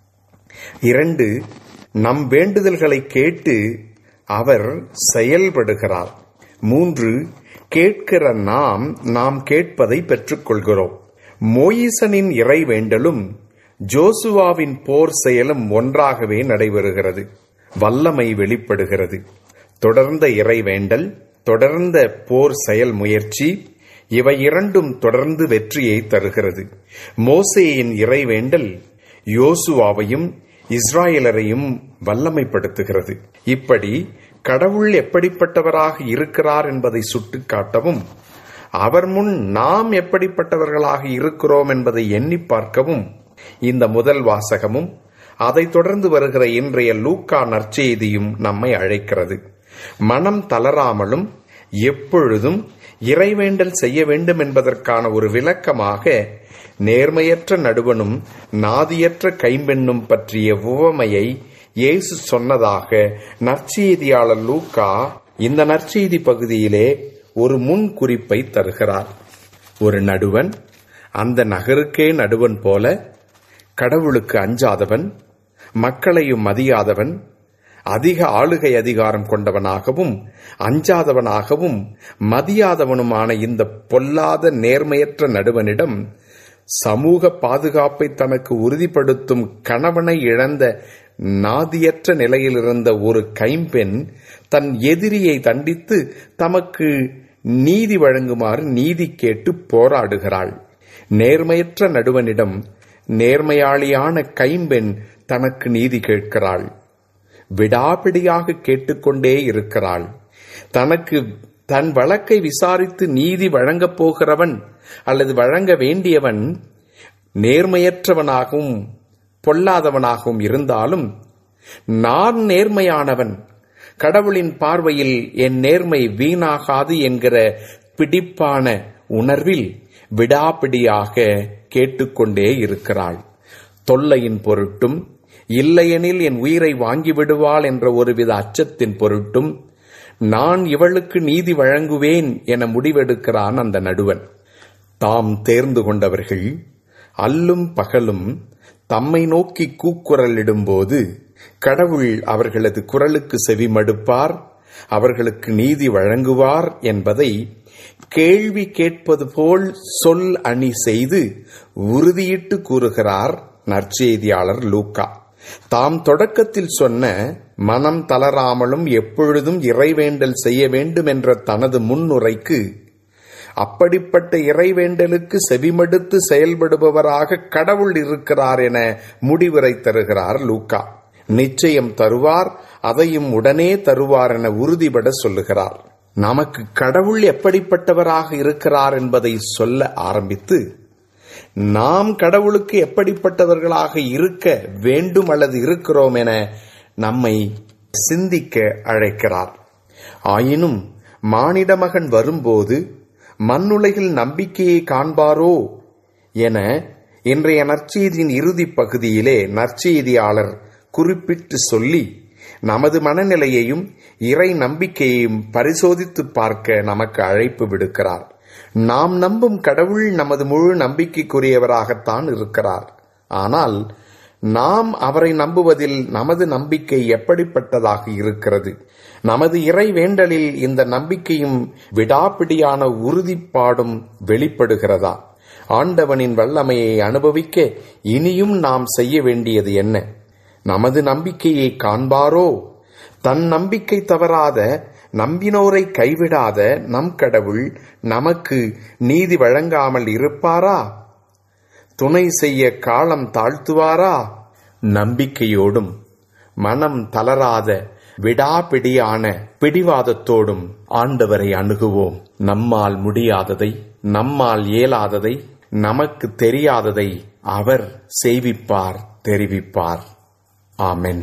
Speaker 4: இரண்டு நம் வேண்டுதல்களை கேட்டு அவர் செயல்படுகிறார் மூன்று கேட்கிற நாம் நாம் கேட்பதை பெற்றுக்கொள்கிறோம் மோயிசனின் இறை வேண்டலும் ஜோசுவாவின் போர் செயலும் ஒன்றாகவே நடைபெறுகிறது வல்லமை வெளிப்படுகிறது தொடர்ந்த இறை வேண்டல் தொடர்ந்த போர் செயல் முயற்சி இவை இரண்டும் தொடர்ந்து வெற்றியை தருகிறது மோசேயின் இறைவேண்டல் யோசுவாவையும் இஸ்ராயலரையும் வல்லமைப்படுத்துகிறது இப்படி கடவுள் எப்படிப்பட்டவராக இருக்கிறார் என்பதை சுட்டிக்காட்டவும் அவர் முன் நாம் எப்படிப்பட்டவர்களாக இருக்கிறோம் என்பதை எண்ணி பார்க்கவும் இந்த முதல் வாசகமும் அதைத் தொடர்ந்து வருகிற இன்றைய லூக்கா நற்செய்தியும் நம்மை அழைக்கிறது மனம் தளராமலும் எப்பொழுதும் இறைவேண்டல் செய்ய வேண்டும் என்பதற்கான ஒரு விளக்கமாக நேர்மையற்ற நடுவனும் நாதியற்ற கைம்பெண்ணும் பற்றிய உவமையை இயேசு சொன்னதாக நற்செய்தியாளர் லூக்கா இந்த நற்செய்தி பகுதியிலே ஒரு முன் குறிப்பை தருகிறார் ஒரு நடுவன் அந்த நகருக்கே நடுவன் போல கடவுளுக்கு அஞ்சாதவன் மக்களையும் மதியாதவன் அதிக ஆளுகை அதிகாரம் கொண்டவனாகவும் அஞ்சாதவனாகவும் மதியாதவனுமான இந்த பொல்லாத நேர்மையற்ற நடுவனிடம் சமூக பாதுகாப்பை தனக்கு உறுதிப்படுத்தும் கணவனை இழந்த நாதியற்ற நிலையில் இருந்த ஒரு கைம்பெண் தன் எதிரியை தண்டித்து தமக்கு நீதி வழங்குமாறு நீதி கேட்டு போராடுகிறாள் நேர்மையற்ற நடுவனிடம் நேர்மையாளியான கைம்பெண் தனக்கு நீதி கேட்கிறாள் விடாபிடியாக கேட்டுக்கொண்டே இருக்கிறாள் தனக்கு தன் வழக்கை விசாரித்து நீதி வழங்கப் போகிறவன் அல்லது வழங்க வேண்டியவன் நேர்மையற்றவனாகவும் பொல்லாதவனாகவும் இருந்தாலும் நான் நேர்மையானவன் கடவுளின் பார்வையில் என் நேர்மை வீணாகாது என்கிற பிடிப்பான உணர்வில் விடாபிடியாக கேட்டுக்கொண்டே இருக்கிறாள் தொல்லையின் பொருட்டும் இல்லையெனில் என் உயிரை வாங்கி விடுவாள் என்ற ஒருவித அச்சத்தின் பொருட்டும் நான் இவளுக்கு நீதி வழங்குவேன் என முடிவெடுக்கிறான் அந்த நடுவன் தாம் தேர்ந்து கொண்டவர்கள் அல்லும் பகலும் தம்மை நோக்கி கூக்குரலிடும்போது கடவுள் அவர்களது குரலுக்கு செவிமடுப்பார் அவர்களுக்கு நீதி வழங்குவார் என்பதை கேள்வி கேட்பது போல் சொல் அணி செய்து உறுதியிட்டு கூறுகிறார் நற்செய்தியாளர் லூக்கா தாம் தொடக்கத்தில் சொன்ன மனம் தளராமலும் எப்பொழுதும் இறைவேண்டல் செய்ய வேண்டும் என்ற தனது முன்னுரைக்கு அப்படிப்பட்ட இறைவேண்டலுக்கு செவிமடுத்து செயல்படுபவராக கடவுள் இருக்கிறார் என முடிவுரை தருகிறார் லூக்கா நிச்சயம் தருவார் அதையும் உடனே தருவார் என உறுதிபட சொல்லுகிறார் நமக்கு கடவுள் எப்படிப்பட்டவராக இருக்கிறார் என்பதை சொல்ல ஆரம்பித்து நாம் கடவுளுக்கு எப்படிப்பட்டவர்களாக இருக்க வேண்டும் அல்லது இருக்கிறோம் என நம்மை சிந்திக்க அழைக்கிறார் ஆயினும் மானிட மகன் வரும்போது மண்ணுலகில் நம்பிக்கையை காண்பாரோ என இன்றைய நற்செய்தியின் இறுதிப் பகுதியிலே நற்செய்தியாளர் குறிப்பிட்டு சொல்லி நமது மனநிலையையும் இறை நம்பிக்கையையும் பரிசோதித்து பார்க்க நமக்கு அழைப்பு விடுக்கிறார் நாம் நம்பும் கடவுள் நமது முழு நம்பிக்கைக்குரியவராகத்தான் இருக்கிறார் ஆனால் நாம் அவரை நம்புவதில் நமது நம்பிக்கை எப்படிப்பட்டதாக இருக்கிறது நமது இறை வேண்டலில் இந்த நம்பிக்கையும் விடாப்பிடியான உறுதிப்பாடும் வெளிப்படுகிறதா ஆண்டவனின் வல்லமையை அனுபவிக்க இனியும் நாம் செய்ய வேண்டியது என்ன நமது நம்பிக்கையை காண்பாரோ தன் நம்பிக்கை தவறாத நம்பினோரை கைவிடாத நம் கடவுள் நமக்கு நீதி வழங்காமல் இருப்பாரா துணை செய்ய காலம் தாழ்த்துவாரா நம்பிக்கையோடும் மனம் தளராத விடாபிடியான பிடிவாதத்தோடும் ஆண்டவரை அணுகுவோம் நம்மால் முடியாததை நம்மால் இயலாததை நமக்கு தெரியாததை அவர் செய்விப்பார் தெரிவிப்பார் ஆமென்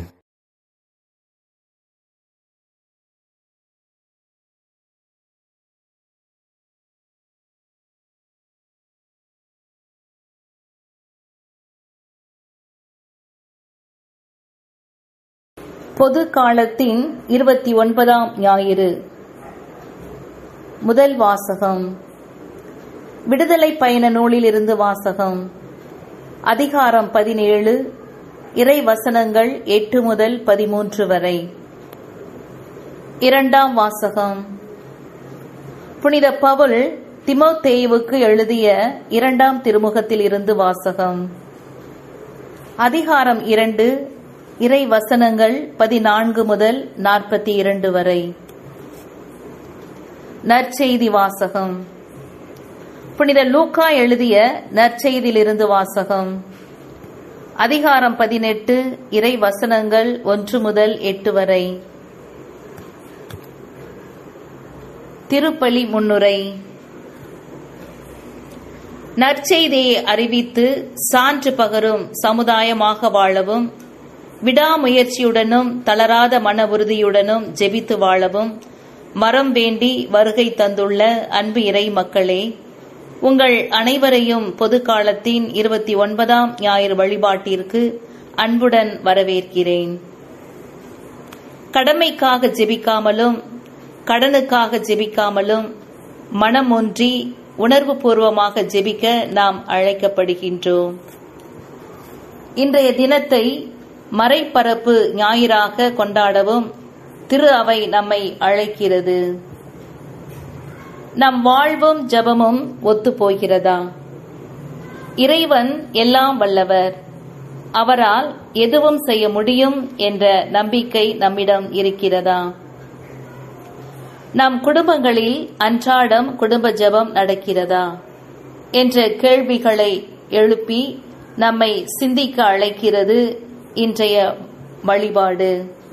Speaker 6: பொது காலத்தின் இருபத்தி ஒன்பதாம் ஞாயிறு முதல் வாசகம் விடுதலை பயண நூலிலிருந்து வாசகம் அதிகாரம் பதினேழு இறை வசனங்கள் எட்டு முதல் பதிமூன்று வரை இரண்டாம் வாசகம் புனித பவுல் திமோத்தேயுவுக்கு எழுதிய இரண்டாம் திருமுகத்தில் இருந்து வாசகம் அதிகாரம் இரண்டு இறை வசனங்கள் பதினான்கு முதல் நாற்பத்தி இரண்டு வரை நற்செய்தி வாசகம் புனித லூக்கா எழுதிய நற்செய்தியிலிருந்து வாசகம் அதிகாரம் பதினெட்டு இறை வசனங்கள் ஒன்று முதல் எட்டு வரை திருப்பலி முன்னுரை நற்செய்தியை அறிவித்து சான்று பகரும் சமுதாயமாக வாழவும் விடாமுயற்சியுடனும் தளராத மன உறுதியுடனும் ஜெபித்து வாழவும் மரம் வேண்டி வருகை தந்துள்ள அன்பு இறை மக்களே உங்கள் அனைவரையும் பொது காலத்தின் இருபத்தி ஒன்பதாம் ஞாயிறு வழிபாட்டிற்கு அன்புடன் வரவேற்கிறேன் கடமைக்காக ஜெபிக்காமலும் கடனுக்காக ஜெபிக்காமலும் மனம் ஒன்றி உணர்வு பூர்வமாக ஜெபிக்க நாம் அழைக்கப்படுகின்றோம் இன்றைய தினத்தை மறைப்பரப்பு ஞாயிறாக கொண்டாடவும் திரு அவை நம்மை அழைக்கிறது நம் வாழ்வும் ஜபமும் ஒத்து போகிறதா இறைவன் எல்லாம் வல்லவர் அவரால் எதுவும் செய்ய முடியும் என்ற நம்பிக்கை நம்மிடம் இருக்கிறதா நம் குடும்பங்களில் அன்றாடம் குடும்ப ஜெபம் நடக்கிறதா என்ற கேள்விகளை எழுப்பி நம்மை சிந்திக்க அழைக்கிறது இன்றைய வழிபாடு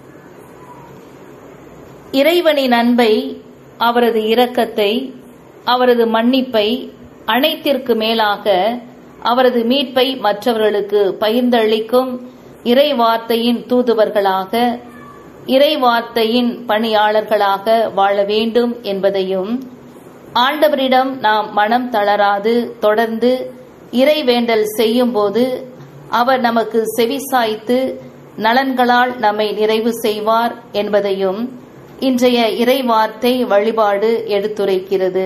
Speaker 6: இறைவனின் அன்பை அவரது இரக்கத்தை அவரது மன்னிப்பை அனைத்திற்கு மேலாக அவரது மீட்பை மற்றவர்களுக்கு பகிர்ந்தளிக்கும் இறை வார்த்தையின் தூதுவர்களாக இறை வார்த்தையின் பணியாளர்களாக வாழ வேண்டும் என்பதையும் ஆண்டவரிடம் நாம் மனம் தளராது தொடர்ந்து இறை வேண்டல் செய்யும்போது அவர் நமக்கு செவிசாய்த்து நலன்களால் நம்மை நிறைவு செய்வார் என்பதையும் இன்றைய இறை வார்த்தை வழிபாடு எடுத்துரைக்கிறது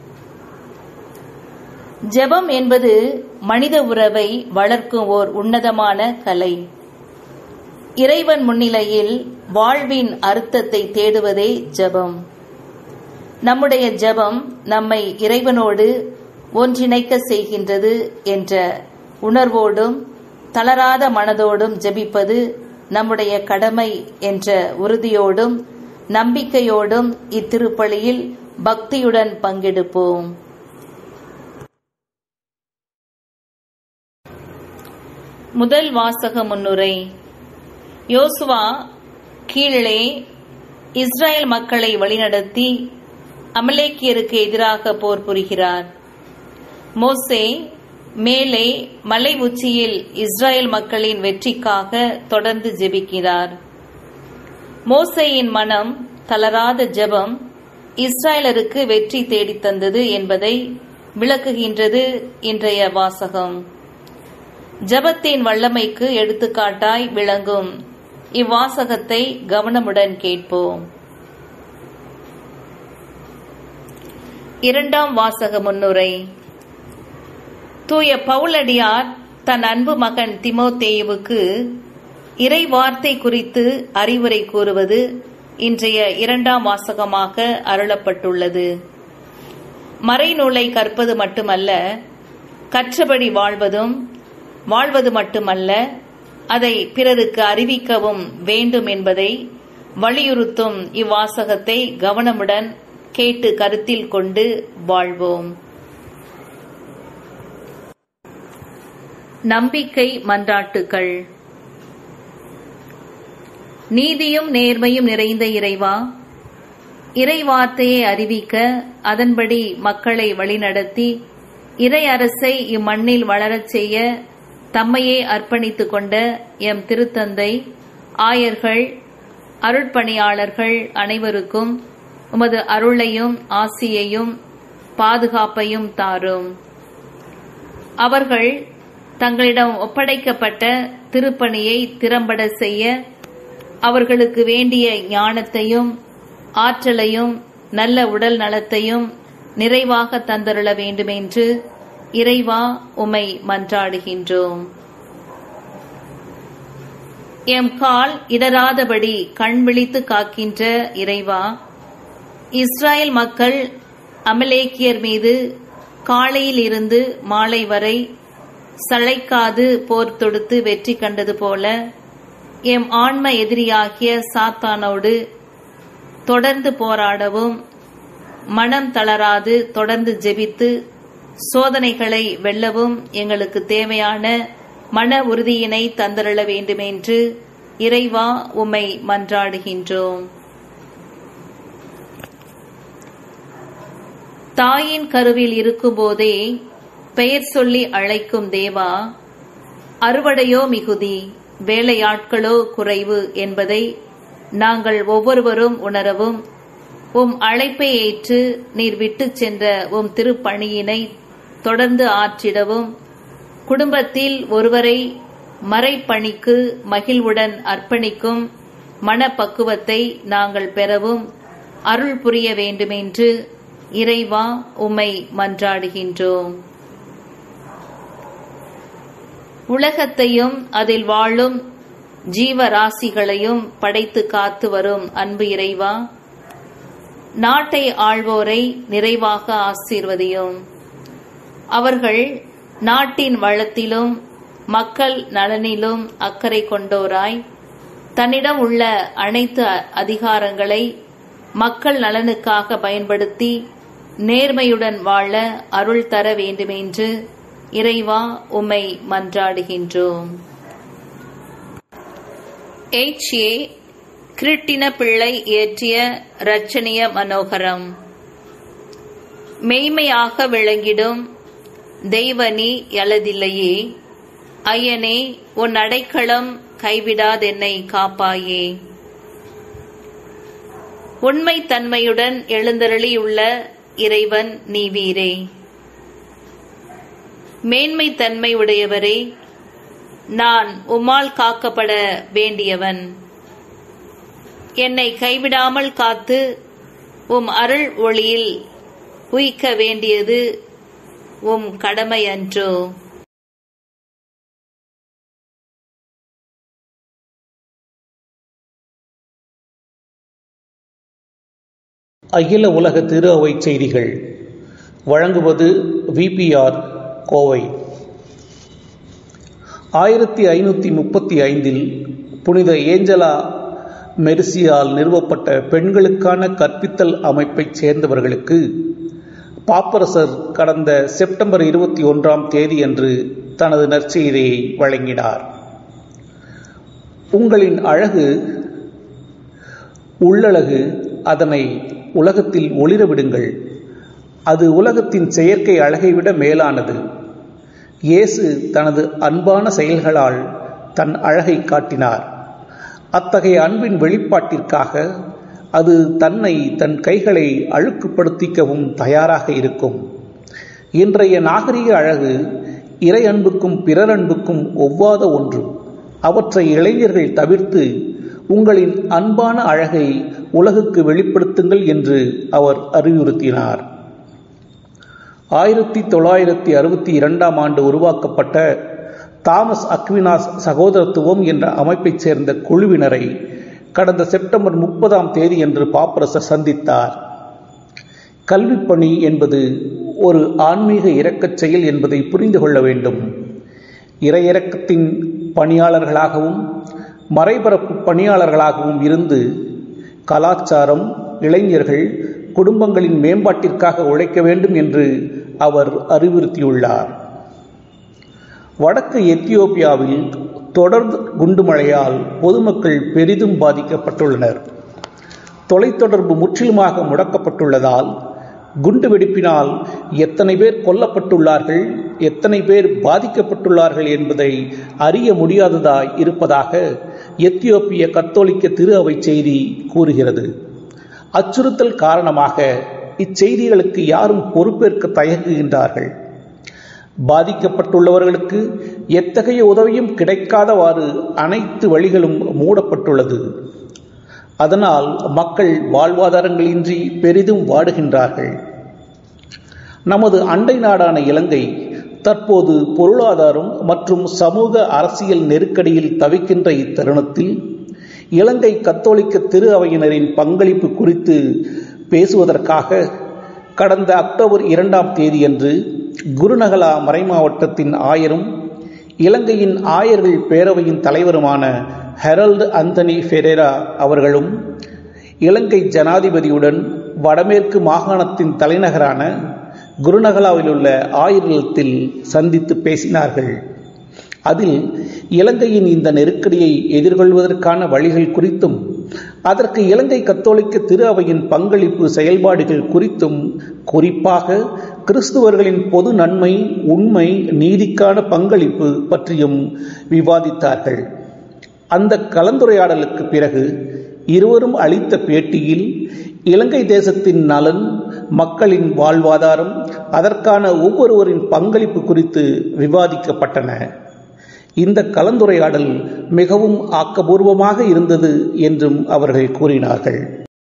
Speaker 6: ஜெபம் என்பது மனித உறவை வளர்க்கும் ஓர் உன்னதமான கலை இறைவன் முன்னிலையில் வாழ்வின் அர்த்தத்தை தேடுவதே ஜெபம் நம்முடைய ஜெபம் நம்மை இறைவனோடு ஒன்றிணைக்க செய்கின்றது என்ற உணர்வோடும் தளராத மனதோடும் ஜெபிப்பது நம்முடைய கடமை என்ற உறுதியோடும் நம்பிக்கையோடும் இத்திருப்பலியில் பக்தியுடன் பங்கெடுப்போம் முதல் வாசக முன்னுரை யோசுவா கீழே இஸ்ரேல் மக்களை வழிநடத்தி அமலேக்கியருக்கு எதிராக போர் புரிகிறார் மோசே மேலே மலை உச்சியில் இஸ்ரேல் மக்களின் வெற்றிக்காக தொடர்ந்து ஜெபிக்கிறார் மோசேயின் மனம் தளராத ஜெபம் இஸ்ரேலருக்கு வெற்றி தேடித் தந்தது என்பதை விளக்குகின்றது இன்றைய வாசகம் ஜபத்தின் வல்லமைக்கு எடுத்துக்காட்டாய் விளங்கும் இவ்வாசகத்தை கவனமுடன் கேட்போம் இரண்டாம் வாசக முன்னுரை தூய பவுலடியார் தன் அன்பு மகன் திமோத்தேயுவுக்கு இறை வார்த்தை குறித்து அறிவுரை கூறுவது இன்றைய இரண்டாம் வாசகமாக அருளப்பட்டுள்ளது மறைநூலை கற்பது மட்டுமல்ல கற்றபடி வாழ்வதும் வாழ்வது மட்டுமல்ல அதை பிறருக்கு அறிவிக்கவும் வேண்டும் என்பதை வலியுறுத்தும் இவ்வாசகத்தை கவனமுடன் கேட்டு கருத்தில் கொண்டு வாழ்வோம் நம்பிக்கை மன்றாட்டுக்கள் நீதியும் நேர்மையும் நிறைந்த இறைவா இறை வார்த்தையை அறிவிக்க அதன்படி மக்களை வழிநடத்தி இறை அரசை இம்மண்ணில் வளரச் செய்ய தம்மையே அர்ப்பணித்துக் கொண்ட எம் திருத்தந்தை ஆயர்கள் அருட்பணியாளர்கள் அனைவருக்கும் உமது அருளையும் ஆசியையும் பாதுகாப்பையும் தாரும் அவர்கள் தங்களிடம் ஒப்படைக்கப்பட்ட திருப்பணியை திறம்பட செய்ய அவர்களுக்கு வேண்டிய ஞானத்தையும் ஆற்றலையும் நல்ல உடல் நலத்தையும் நிறைவாக தந்தருள வேண்டுமென்று இறைவா உமை மன்றாடுகின்றோம் எம் கால் இடராதபடி கண் விழித்து காக்கின்ற இறைவா இஸ்ராயல் மக்கள் அமலேக்கியர் மீது காலையில் இருந்து மாலை வரை சளைக்காது போர் தொடுத்து வெற்றி கண்டது போல எம் ஆன்ம எதிரியாகிய சாத்தானோடு தொடர்ந்து போராடவும் மனம் தளராது தொடர்ந்து ஜெபித்து சோதனைகளை வெல்லவும் எங்களுக்கு தேவையான மன உறுதியினை தந்தருள வேண்டுமென்று இறைவா உம்மை மன்றாடுகின்றோம் தாயின் கருவில் இருக்கும்போதே பெயர் சொல்லி அழைக்கும் தேவா அறுவடையோ மிகுதி வேலையாட்களோ குறைவு என்பதை நாங்கள் ஒவ்வொருவரும் உணரவும் உம் அழைப்பை ஏற்று நீர் விட்டுச் சென்ற உம் திருப்பணியினை தொடர்ந்து ஆற்றிடவும் குடும்பத்தில் ஒருவரை மறைப்பணிக்கு மகிழ்வுடன் அர்ப்பணிக்கும் மனப்பக்குவத்தை நாங்கள் பெறவும் அருள் புரிய வேண்டுமென்று இறைவா உம்மை மன்றாடுகின்றோம் உலகத்தையும் அதில் வாழும் ஜீவராசிகளையும் படைத்து காத்து வரும் அன்பு இறைவா நாட்டை ஆள்வோரை நிறைவாக ஆசீர்வதியும் அவர்கள் நாட்டின் வளத்திலும் மக்கள் நலனிலும் அக்கறை கொண்டோராய் தன்னிடம் உள்ள அனைத்து அதிகாரங்களை மக்கள் நலனுக்காக பயன்படுத்தி நேர்மையுடன் வாழ அருள் தர வேண்டுமென்று இறைவா உம்மை மன்றாடுகின்றோம் எச் ஏ கிருட்டின பிள்ளை இயற்றிய ரச்சனிய மனோகரம் மெய்மையாக விளங்கிடும் தெய்வனி எழதில்லையே ஐயனே உன் அடைக்கலம் கைவிடாதென்னை காப்பாயே உண்மை தன்மையுடன் எழுந்தருளியுள்ள இறைவன் நீ வீரே மேன்மை தன்மை உடையவரே நான் உம்மால் காக்கப்பட வேண்டியவன் என்னை கைவிடாமல் காத்து உம் அருள் ஒளியில் உயிக்க வேண்டியது உம் கடமை அன்றோ
Speaker 7: அகில உலக திரு அவை செய்திகள் வழங்குவது விபிஆர் கோவை ஆயிரத்தி ஐநூற்றி முப்பத்தி ஐந்தில் புனித ஏஞ்சலா மெர்சியால் நிறுவப்பட்ட பெண்களுக்கான கற்பித்தல் அமைப்பைச் சேர்ந்தவர்களுக்கு பாப்பரசர் கடந்த செப்டம்பர் இருபத்தி ஒன்றாம் தேதியன்று தனது நற்செய்தியை வழங்கினார் உங்களின் அழகு உள்ளழகு அதனை உலகத்தில் ஒளிர விடுங்கள் அது உலகத்தின் செயற்கை அழகை விட மேலானது இயேசு தனது அன்பான செயல்களால் தன் அழகை காட்டினார் அத்தகைய அன்பின் வெளிப்பாட்டிற்காக அது தன்னை தன் கைகளை அழுக்குப்படுத்திக்கவும் தயாராக இருக்கும் இன்றைய நாகரிக அழகு இறை அன்புக்கும் பிறர் அன்புக்கும் ஒவ்வாத ஒன்று அவற்றை இளைஞர்கள் தவிர்த்து உங்களின் அன்பான அழகை உலகுக்கு வெளிப்படுத்துங்கள் என்று அவர் அறிவுறுத்தினார் ஆயிரத்தி தொள்ளாயிரத்தி அறுபத்தி இரண்டாம் ஆண்டு உருவாக்கப்பட்ட தாமஸ் அக்வினாஸ் சகோதரத்துவம் என்ற அமைப்பைச் சேர்ந்த குழுவினரை கடந்த செப்டம்பர் முப்பதாம் தேதி என்று பாப்பரசர் சந்தித்தார் கல்விப்பணி என்பது ஒரு ஆன்மீக இரக்கச் செயல் என்பதை புரிந்து கொள்ள வேண்டும் இறையிறக்கத்தின் பணியாளர்களாகவும் மறைபரப்பு பணியாளர்களாகவும் இருந்து கலாச்சாரம் இளைஞர்கள் குடும்பங்களின் மேம்பாட்டிற்காக உழைக்க வேண்டும் என்று அவர் அறிவுறுத்தியுள்ளார் வடக்கு எத்தியோப்பியாவில் தொடர் குண்டுமழையால் பொதுமக்கள் பெரிதும் பாதிக்கப்பட்டுள்ளனர் தொலைத்தொடர்பு முற்றிலுமாக முடக்கப்பட்டுள்ளதால் குண்டுவெடிப்பினால் எத்தனை பேர் கொல்லப்பட்டுள்ளார்கள் எத்தனை பேர் பாதிக்கப்பட்டுள்ளார்கள் என்பதை அறிய முடியாததாய் இருப்பதாக எத்தியோப்பிய கத்தோலிக்க திரு அவை செய்தி கூறுகிறது அச்சுறுத்தல் காரணமாக இச்செய்திகளுக்கு யாரும் பொறுப்பேற்க தயங்குகின்றார்கள் பாதிக்கப்பட்டுள்ளவர்களுக்கு எத்தகைய உதவியும் கிடைக்காதவாறு அனைத்து வழிகளும் மூடப்பட்டுள்ளது அதனால் மக்கள் வாழ்வாதாரங்களின்றி பெரிதும் வாடுகின்றார்கள் நமது அண்டை நாடான இலங்கை தற்போது பொருளாதாரம் மற்றும் சமூக அரசியல் நெருக்கடியில் தவிக்கின்ற இத்தருணத்தில் இலங்கை கத்தோலிக்க திரு அவையினரின் பங்களிப்பு குறித்து பேசுவதற்காக கடந்த அக்டோபர் இரண்டாம் தேதியன்று குருநகலா மறைமாவட்டத்தின் ஆயரும் இலங்கையின் ஆயர்கள் பேரவையின் தலைவருமான ஹெரல்டு அந்தனி ஃபெரேரா அவர்களும் இலங்கை ஜனாதிபதியுடன் வடமேற்கு மாகாணத்தின் தலைநகரான குருநகலாவில் உள்ள ஆயுர்லத்தில் சந்தித்து பேசினார்கள் அதில் இலங்கையின் இந்த நெருக்கடியை எதிர்கொள்வதற்கான வழிகள் குறித்தும் அதற்கு இலங்கை கத்தோலிக்க திரு அவையின் பங்களிப்பு செயல்பாடுகள் குறித்தும் குறிப்பாக கிறிஸ்துவர்களின் பொது நன்மை உண்மை நீதிக்கான பங்களிப்பு பற்றியும் விவாதித்தார்கள் அந்த கலந்துரையாடலுக்கு பிறகு இருவரும் அளித்த பேட்டியில் இலங்கை தேசத்தின் நலன் மக்களின் வாழ்வாதாரம் அதற்கான ஒவ்வொருவரின் பங்களிப்பு குறித்து விவாதிக்கப்பட்டன இந்த கலந்துரையாடல் மிகவும் ஆக்கபூர்வமாக இருந்தது என்றும் அவர்கள் கூறினார்கள்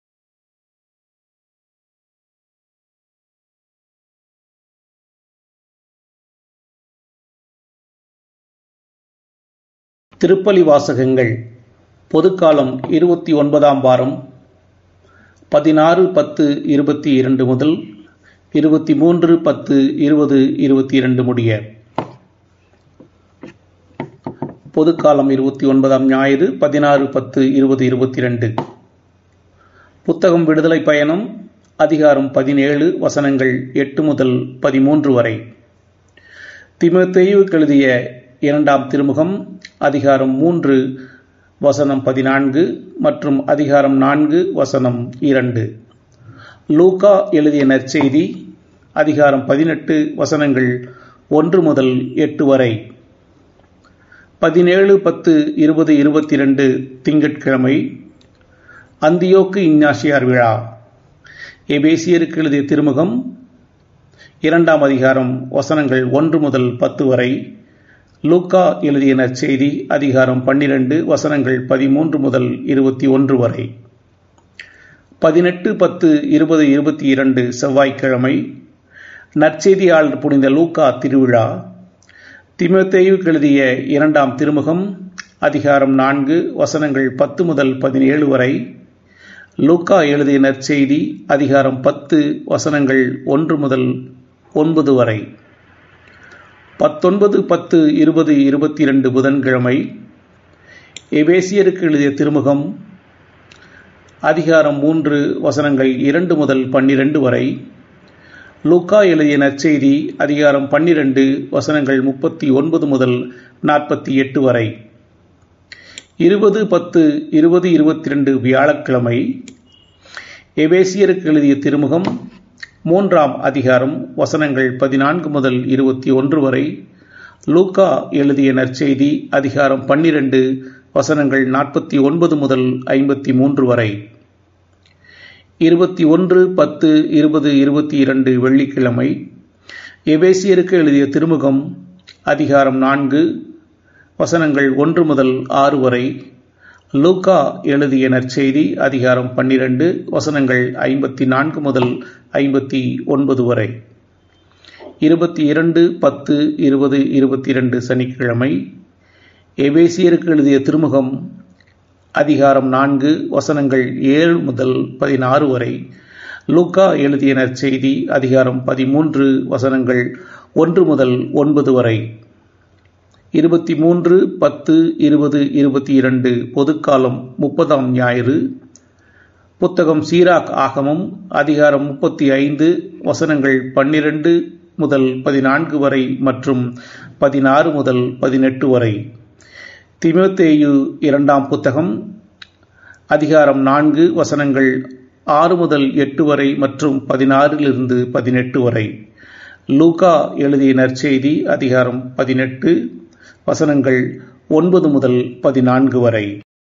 Speaker 7: திருப்பலி வாசகங்கள் பொதுக்காலம் இருபத்தி ஒன்பதாம் வாரம் பதினாறு பத்து இருபத்தி இரண்டு முதல் இருபத்தி மூன்று பத்து இருபது இருபத்தி இரண்டு முடிய பொதுக்காலம் இருபத்தி ஒன்பதாம் ஞாயிறு பதினாறு பத்து இருபது இருபத்தி ரெண்டு புத்தகம் விடுதலை பயணம் அதிகாரம் பதினேழு வசனங்கள் எட்டு முதல் பதிமூன்று வரை திமுத்தேயுவுக்கு எழுதிய இரண்டாம் திருமுகம் அதிகாரம் மூன்று வசனம் பதினான்கு மற்றும் அதிகாரம் நான்கு வசனம் இரண்டு லூகா எழுதிய நற்செய்தி அதிகாரம் பதினெட்டு வசனங்கள் ஒன்று முதல் எட்டு வரை பதினேழு பத்து இருபது இருபத்தி இரண்டு திங்கட்கிழமை அந்தியோக்கு இஞ்ஞாசியார் விழா எபேசியருக்கு எழுதிய திருமுகம் இரண்டாம் அதிகாரம் வசனங்கள் ஒன்று முதல் பத்து வரை லூக்கா எழுதிய நற்செய்தி அதிகாரம் பன்னிரண்டு வசனங்கள் பதிமூன்று முதல் இருபத்தி ஒன்று வரை பதினெட்டு பத்து இருபது இருபத்தி இரண்டு செவ்வாய்க்கிழமை நற்செய்தியாளர் புனித லூக்கா திருவிழா திமுத்தேயுக்கு எழுதிய இரண்டாம் திருமுகம் அதிகாரம் நான்கு வசனங்கள் பத்து முதல் பதினேழு வரை லூக்கா எழுதிய நற்செய்தி அதிகாரம் பத்து வசனங்கள் ஒன்று முதல் ஒன்பது வரை பத்தொன்பது பத்து இருபது இருபத்தி இரண்டு புதன்கிழமை எபேசியருக்கு எழுதிய திருமுகம் அதிகாரம் மூன்று வசனங்கள் இரண்டு முதல் பன்னிரண்டு வரை லூக்கா எழுதிய நற்செய்தி அதிகாரம் பன்னிரண்டு வசனங்கள் முப்பத்தி ஒன்பது முதல் நாற்பத்தி எட்டு வரை இருபது பத்து இருபது இருபத்தி ரெண்டு வியாழக்கிழமை எபேசியருக்கு எழுதிய திருமுகம் மூன்றாம் அதிகாரம் வசனங்கள் பதினான்கு முதல் இருபத்தி ஒன்று வரை லூக்கா எழுதிய நற்செய்தி அதிகாரம் பன்னிரண்டு வசனங்கள் நாற்பத்தி ஒன்பது முதல் ஐம்பத்தி மூன்று வரை இருபத்தி ஒன்று பத்து இருபது இருபத்தி இரண்டு வெள்ளிக்கிழமை எபேசியருக்கு எழுதிய திருமுகம் அதிகாரம் நான்கு வசனங்கள் ஒன்று முதல் ஆறு வரை லூக்கா எழுதிய நற்செய்தி அதிகாரம் பன்னிரண்டு வசனங்கள் ஐம்பத்தி நான்கு முதல் ஐம்பத்தி ஒன்பது வரை இருபத்தி இரண்டு பத்து இருபது இருபத்தி இரண்டு சனிக்கிழமை எபேசியருக்கு எழுதிய திருமுகம் அதிகாரம் நான்கு வசனங்கள் ஏழு முதல் பதினாறு வரை லூக்கா எழுதிய நற்செய்தி அதிகாரம் பதிமூன்று வசனங்கள் ஒன்று முதல் ஒன்பது வரை இருபத்தி மூன்று பத்து இருபது இருபத்தி இரண்டு பொதுக்காலம் முப்பதாம் ஞாயிறு புத்தகம் சீராக் ஆகமம் அதிகாரம் முப்பத்தி ஐந்து வசனங்கள் பன்னிரண்டு முதல் பதினான்கு வரை மற்றும் பதினாறு முதல் பதினெட்டு வரை திமோத்தேயு இரண்டாம் புத்தகம் அதிகாரம் நான்கு வசனங்கள் ஆறு முதல் எட்டு வரை மற்றும் பதினாறிலிருந்து பதினெட்டு வரை லூகா எழுதிய நற்செய்தி அதிகாரம் பதினெட்டு வசனங்கள் ஒன்பது முதல் பதினான்கு வரை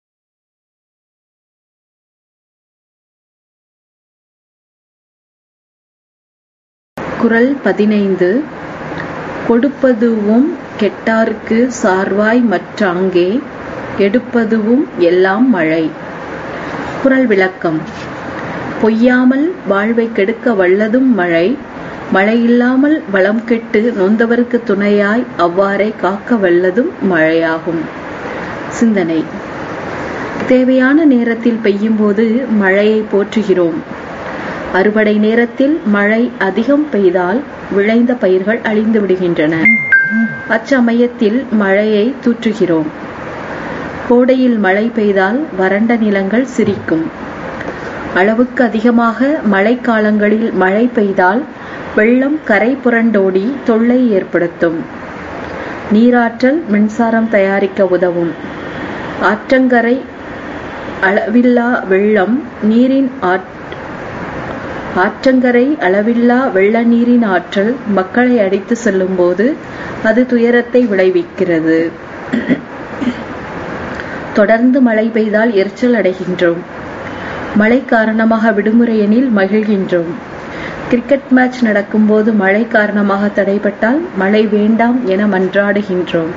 Speaker 8: குறள் பதினைந்து கொடுப்பதுவும் கெட்டார்க்கு சார்வாய் மற்றாங்கே எடுப்பதுவும் எல்லாம் மழை குறள் விளக்கம் பொய்யாமல் வாழ்வை கெடுக்க வல்லதும் மழை மழையில்லாமல் வளம் கெட்டு நொந்தவருக்கு துணையாய் அவ்வாறே காக்க வல்லதும் மழையாகும் சிந்தனை தேவையான நேரத்தில் பெய்யும்போது மழையை போற்றுகிறோம் அறுவடை நேரத்தில் மழை அதிகம் பெய்தால் விளைந்த பயிர்கள் அழிந்து விடுகின்றன அச்சமயத்தில் மழையை தூற்றுகிறோம் கோடையில் மழை பெய்தால் வறண்ட நிலங்கள் சிரிக்கும் அளவுக்கு அதிகமாக மழைக்காலங்களில் மழை பெய்தால் வெள்ளம் கரை புரண்டோடி தொல்லை ஏற்படுத்தும் நீராற்றல் மின்சாரம் தயாரிக்க உதவும் ஆற்றங்கரை அளவில்லா வெள்ளம் நீரின் ஆற்- ஆற்றங்கரை அளவில்லா வெள்ள நீரின் ஆற்றல் மக்களை அடித்து செல்லும்போது அது துயரத்தை விளைவிக்கிறது தொடர்ந்து மழை பெய்தால் எரிச்சல் அடைகின்றோம் மழை காரணமாக விடுமுறை எனில் மகிழ்கின்றோம் கிரிக்கெட் மேட்ச் நடக்கும்போது மழை காரணமாக தடைபட்டால் மழை வேண்டாம் என மன்றாடுகின்றோம்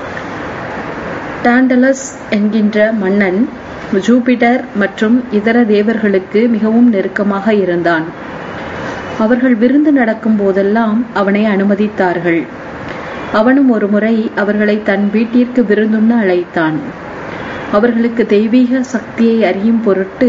Speaker 8: டாண்டலஸ் என்கின்ற மன்னன் ஜூபிட்டர் மற்றும் இதர தேவர்களுக்கு மிகவும் நெருக்கமாக இருந்தான் அவர்கள் விருந்து நடக்கும் போதெல்லாம் அவனை அனுமதித்தார்கள் அவனும் ஒருமுறை அவர்களை தன் வீட்டிற்கு விருந்துண்ண அழைத்தான் அவர்களுக்கு தெய்வீக சக்தியை அறியும் பொருட்டு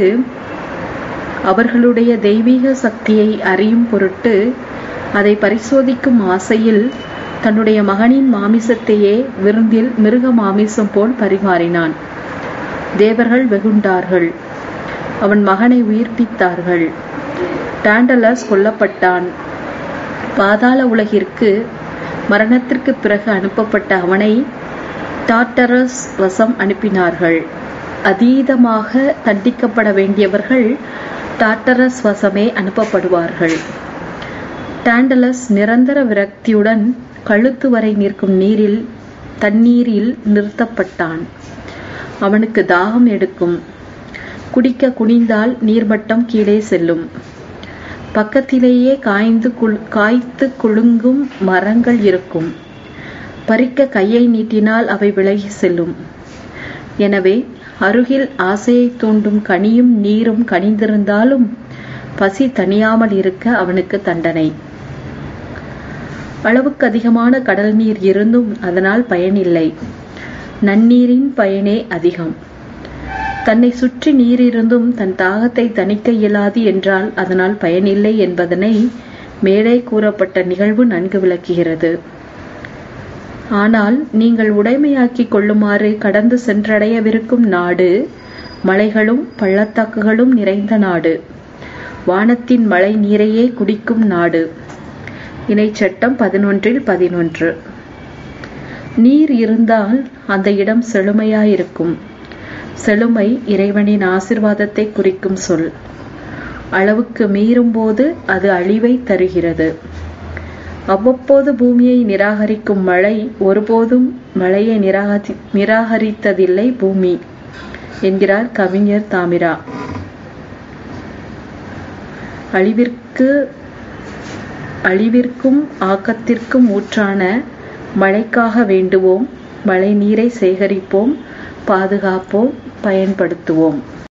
Speaker 8: அவர்களுடைய தெய்வீக சக்தியை அறியும் பொருட்டு அதை பரிசோதிக்கும் ஆசையில் தன்னுடைய மகனின் மாமிசத்தையே விருந்தில் மிருக மாமிசம் போல் பரிமாறினான் தேவர்கள் வெகுண்டார்கள் அவன் மகனை உயிர்ப்பித்தார்கள் டாண்டலஸ் கொல்லப்பட்டான் பாதாள உலகிற்கு மரணத்திற்கு பிறகு அனுப்பப்பட்ட அவனை டாட்டரஸ் வசம் அனுப்பினார்கள் அதீதமாக தண்டிக்கப்பட வேண்டியவர்கள் டாட்டரஸ் வசமே அனுப்பப்படுவார்கள் டாண்டலஸ் நிரந்தர விரக்தியுடன் கழுத்து வரை நிற்கும் நீரில் தண்ணீரில் நிறுத்தப்பட்டான் அவனுக்கு தாகம் எடுக்கும் குடிக்க குனிந்தால் நீர்மட்டம் கீழே செல்லும் பக்கத்திலேயே காய்ந்து குள்- காய்த்து குலுங்கும் மரங்கள் இருக்கும் பறிக்க கையை நீட்டினால் அவை விலகி செல்லும் எனவே அருகில் ஆசையை தூண்டும் கனியும் நீரும் கனிந்திருந்தாலும் பசி தணியாமல் இருக்க அவனுக்கு தண்டனை அளவுக்கு அதிகமான கடல் நீர் இருந்தும் அதனால் பயனில்லை நன்னீரின் பயனே அதிகம் தன்னை சுற்றி நீர் இருந்தும் தன் தாகத்தை தணிக்க இயலாது என்றால் அதனால் பயனில்லை என்பதனை மேலே கூறப்பட்ட நிகழ்வு நன்கு விளக்குகிறது ஆனால் நீங்கள் உடைமையாக்கிக் கொள்ளுமாறு கடந்து சென்றடையவிருக்கும் நாடு மலைகளும் பள்ளத்தாக்குகளும் நிறைந்த நாடு வானத்தின் மழை நீரையே குடிக்கும் நாடு இணைச்சட்டம் பதினொன்றில் பதினொன்று நீர் இருந்தால் அந்த இடம் செழுமையாயிருக்கும் செழுமை இறைவனின் ஆசிர்வாதத்தை குறிக்கும் சொல் அளவுக்கு மீறும்போது அது அழிவை தருகிறது அவ்வப்போது பூமியை நிராகரிக்கும் மழை ஒருபோதும் மழையை நிராகரி நிராகரித்ததில்லை பூமி என்கிறார் கவிஞர் தாமிரா அழிவிற்கு அழிவிற்கும் ஆக்கத்திற்கும் ஊற்றான மழைக்காக வேண்டுவோம் மழை நீரை சேகரிப்போம் பாதுகாப்போம் பயன்படுத்துவோம்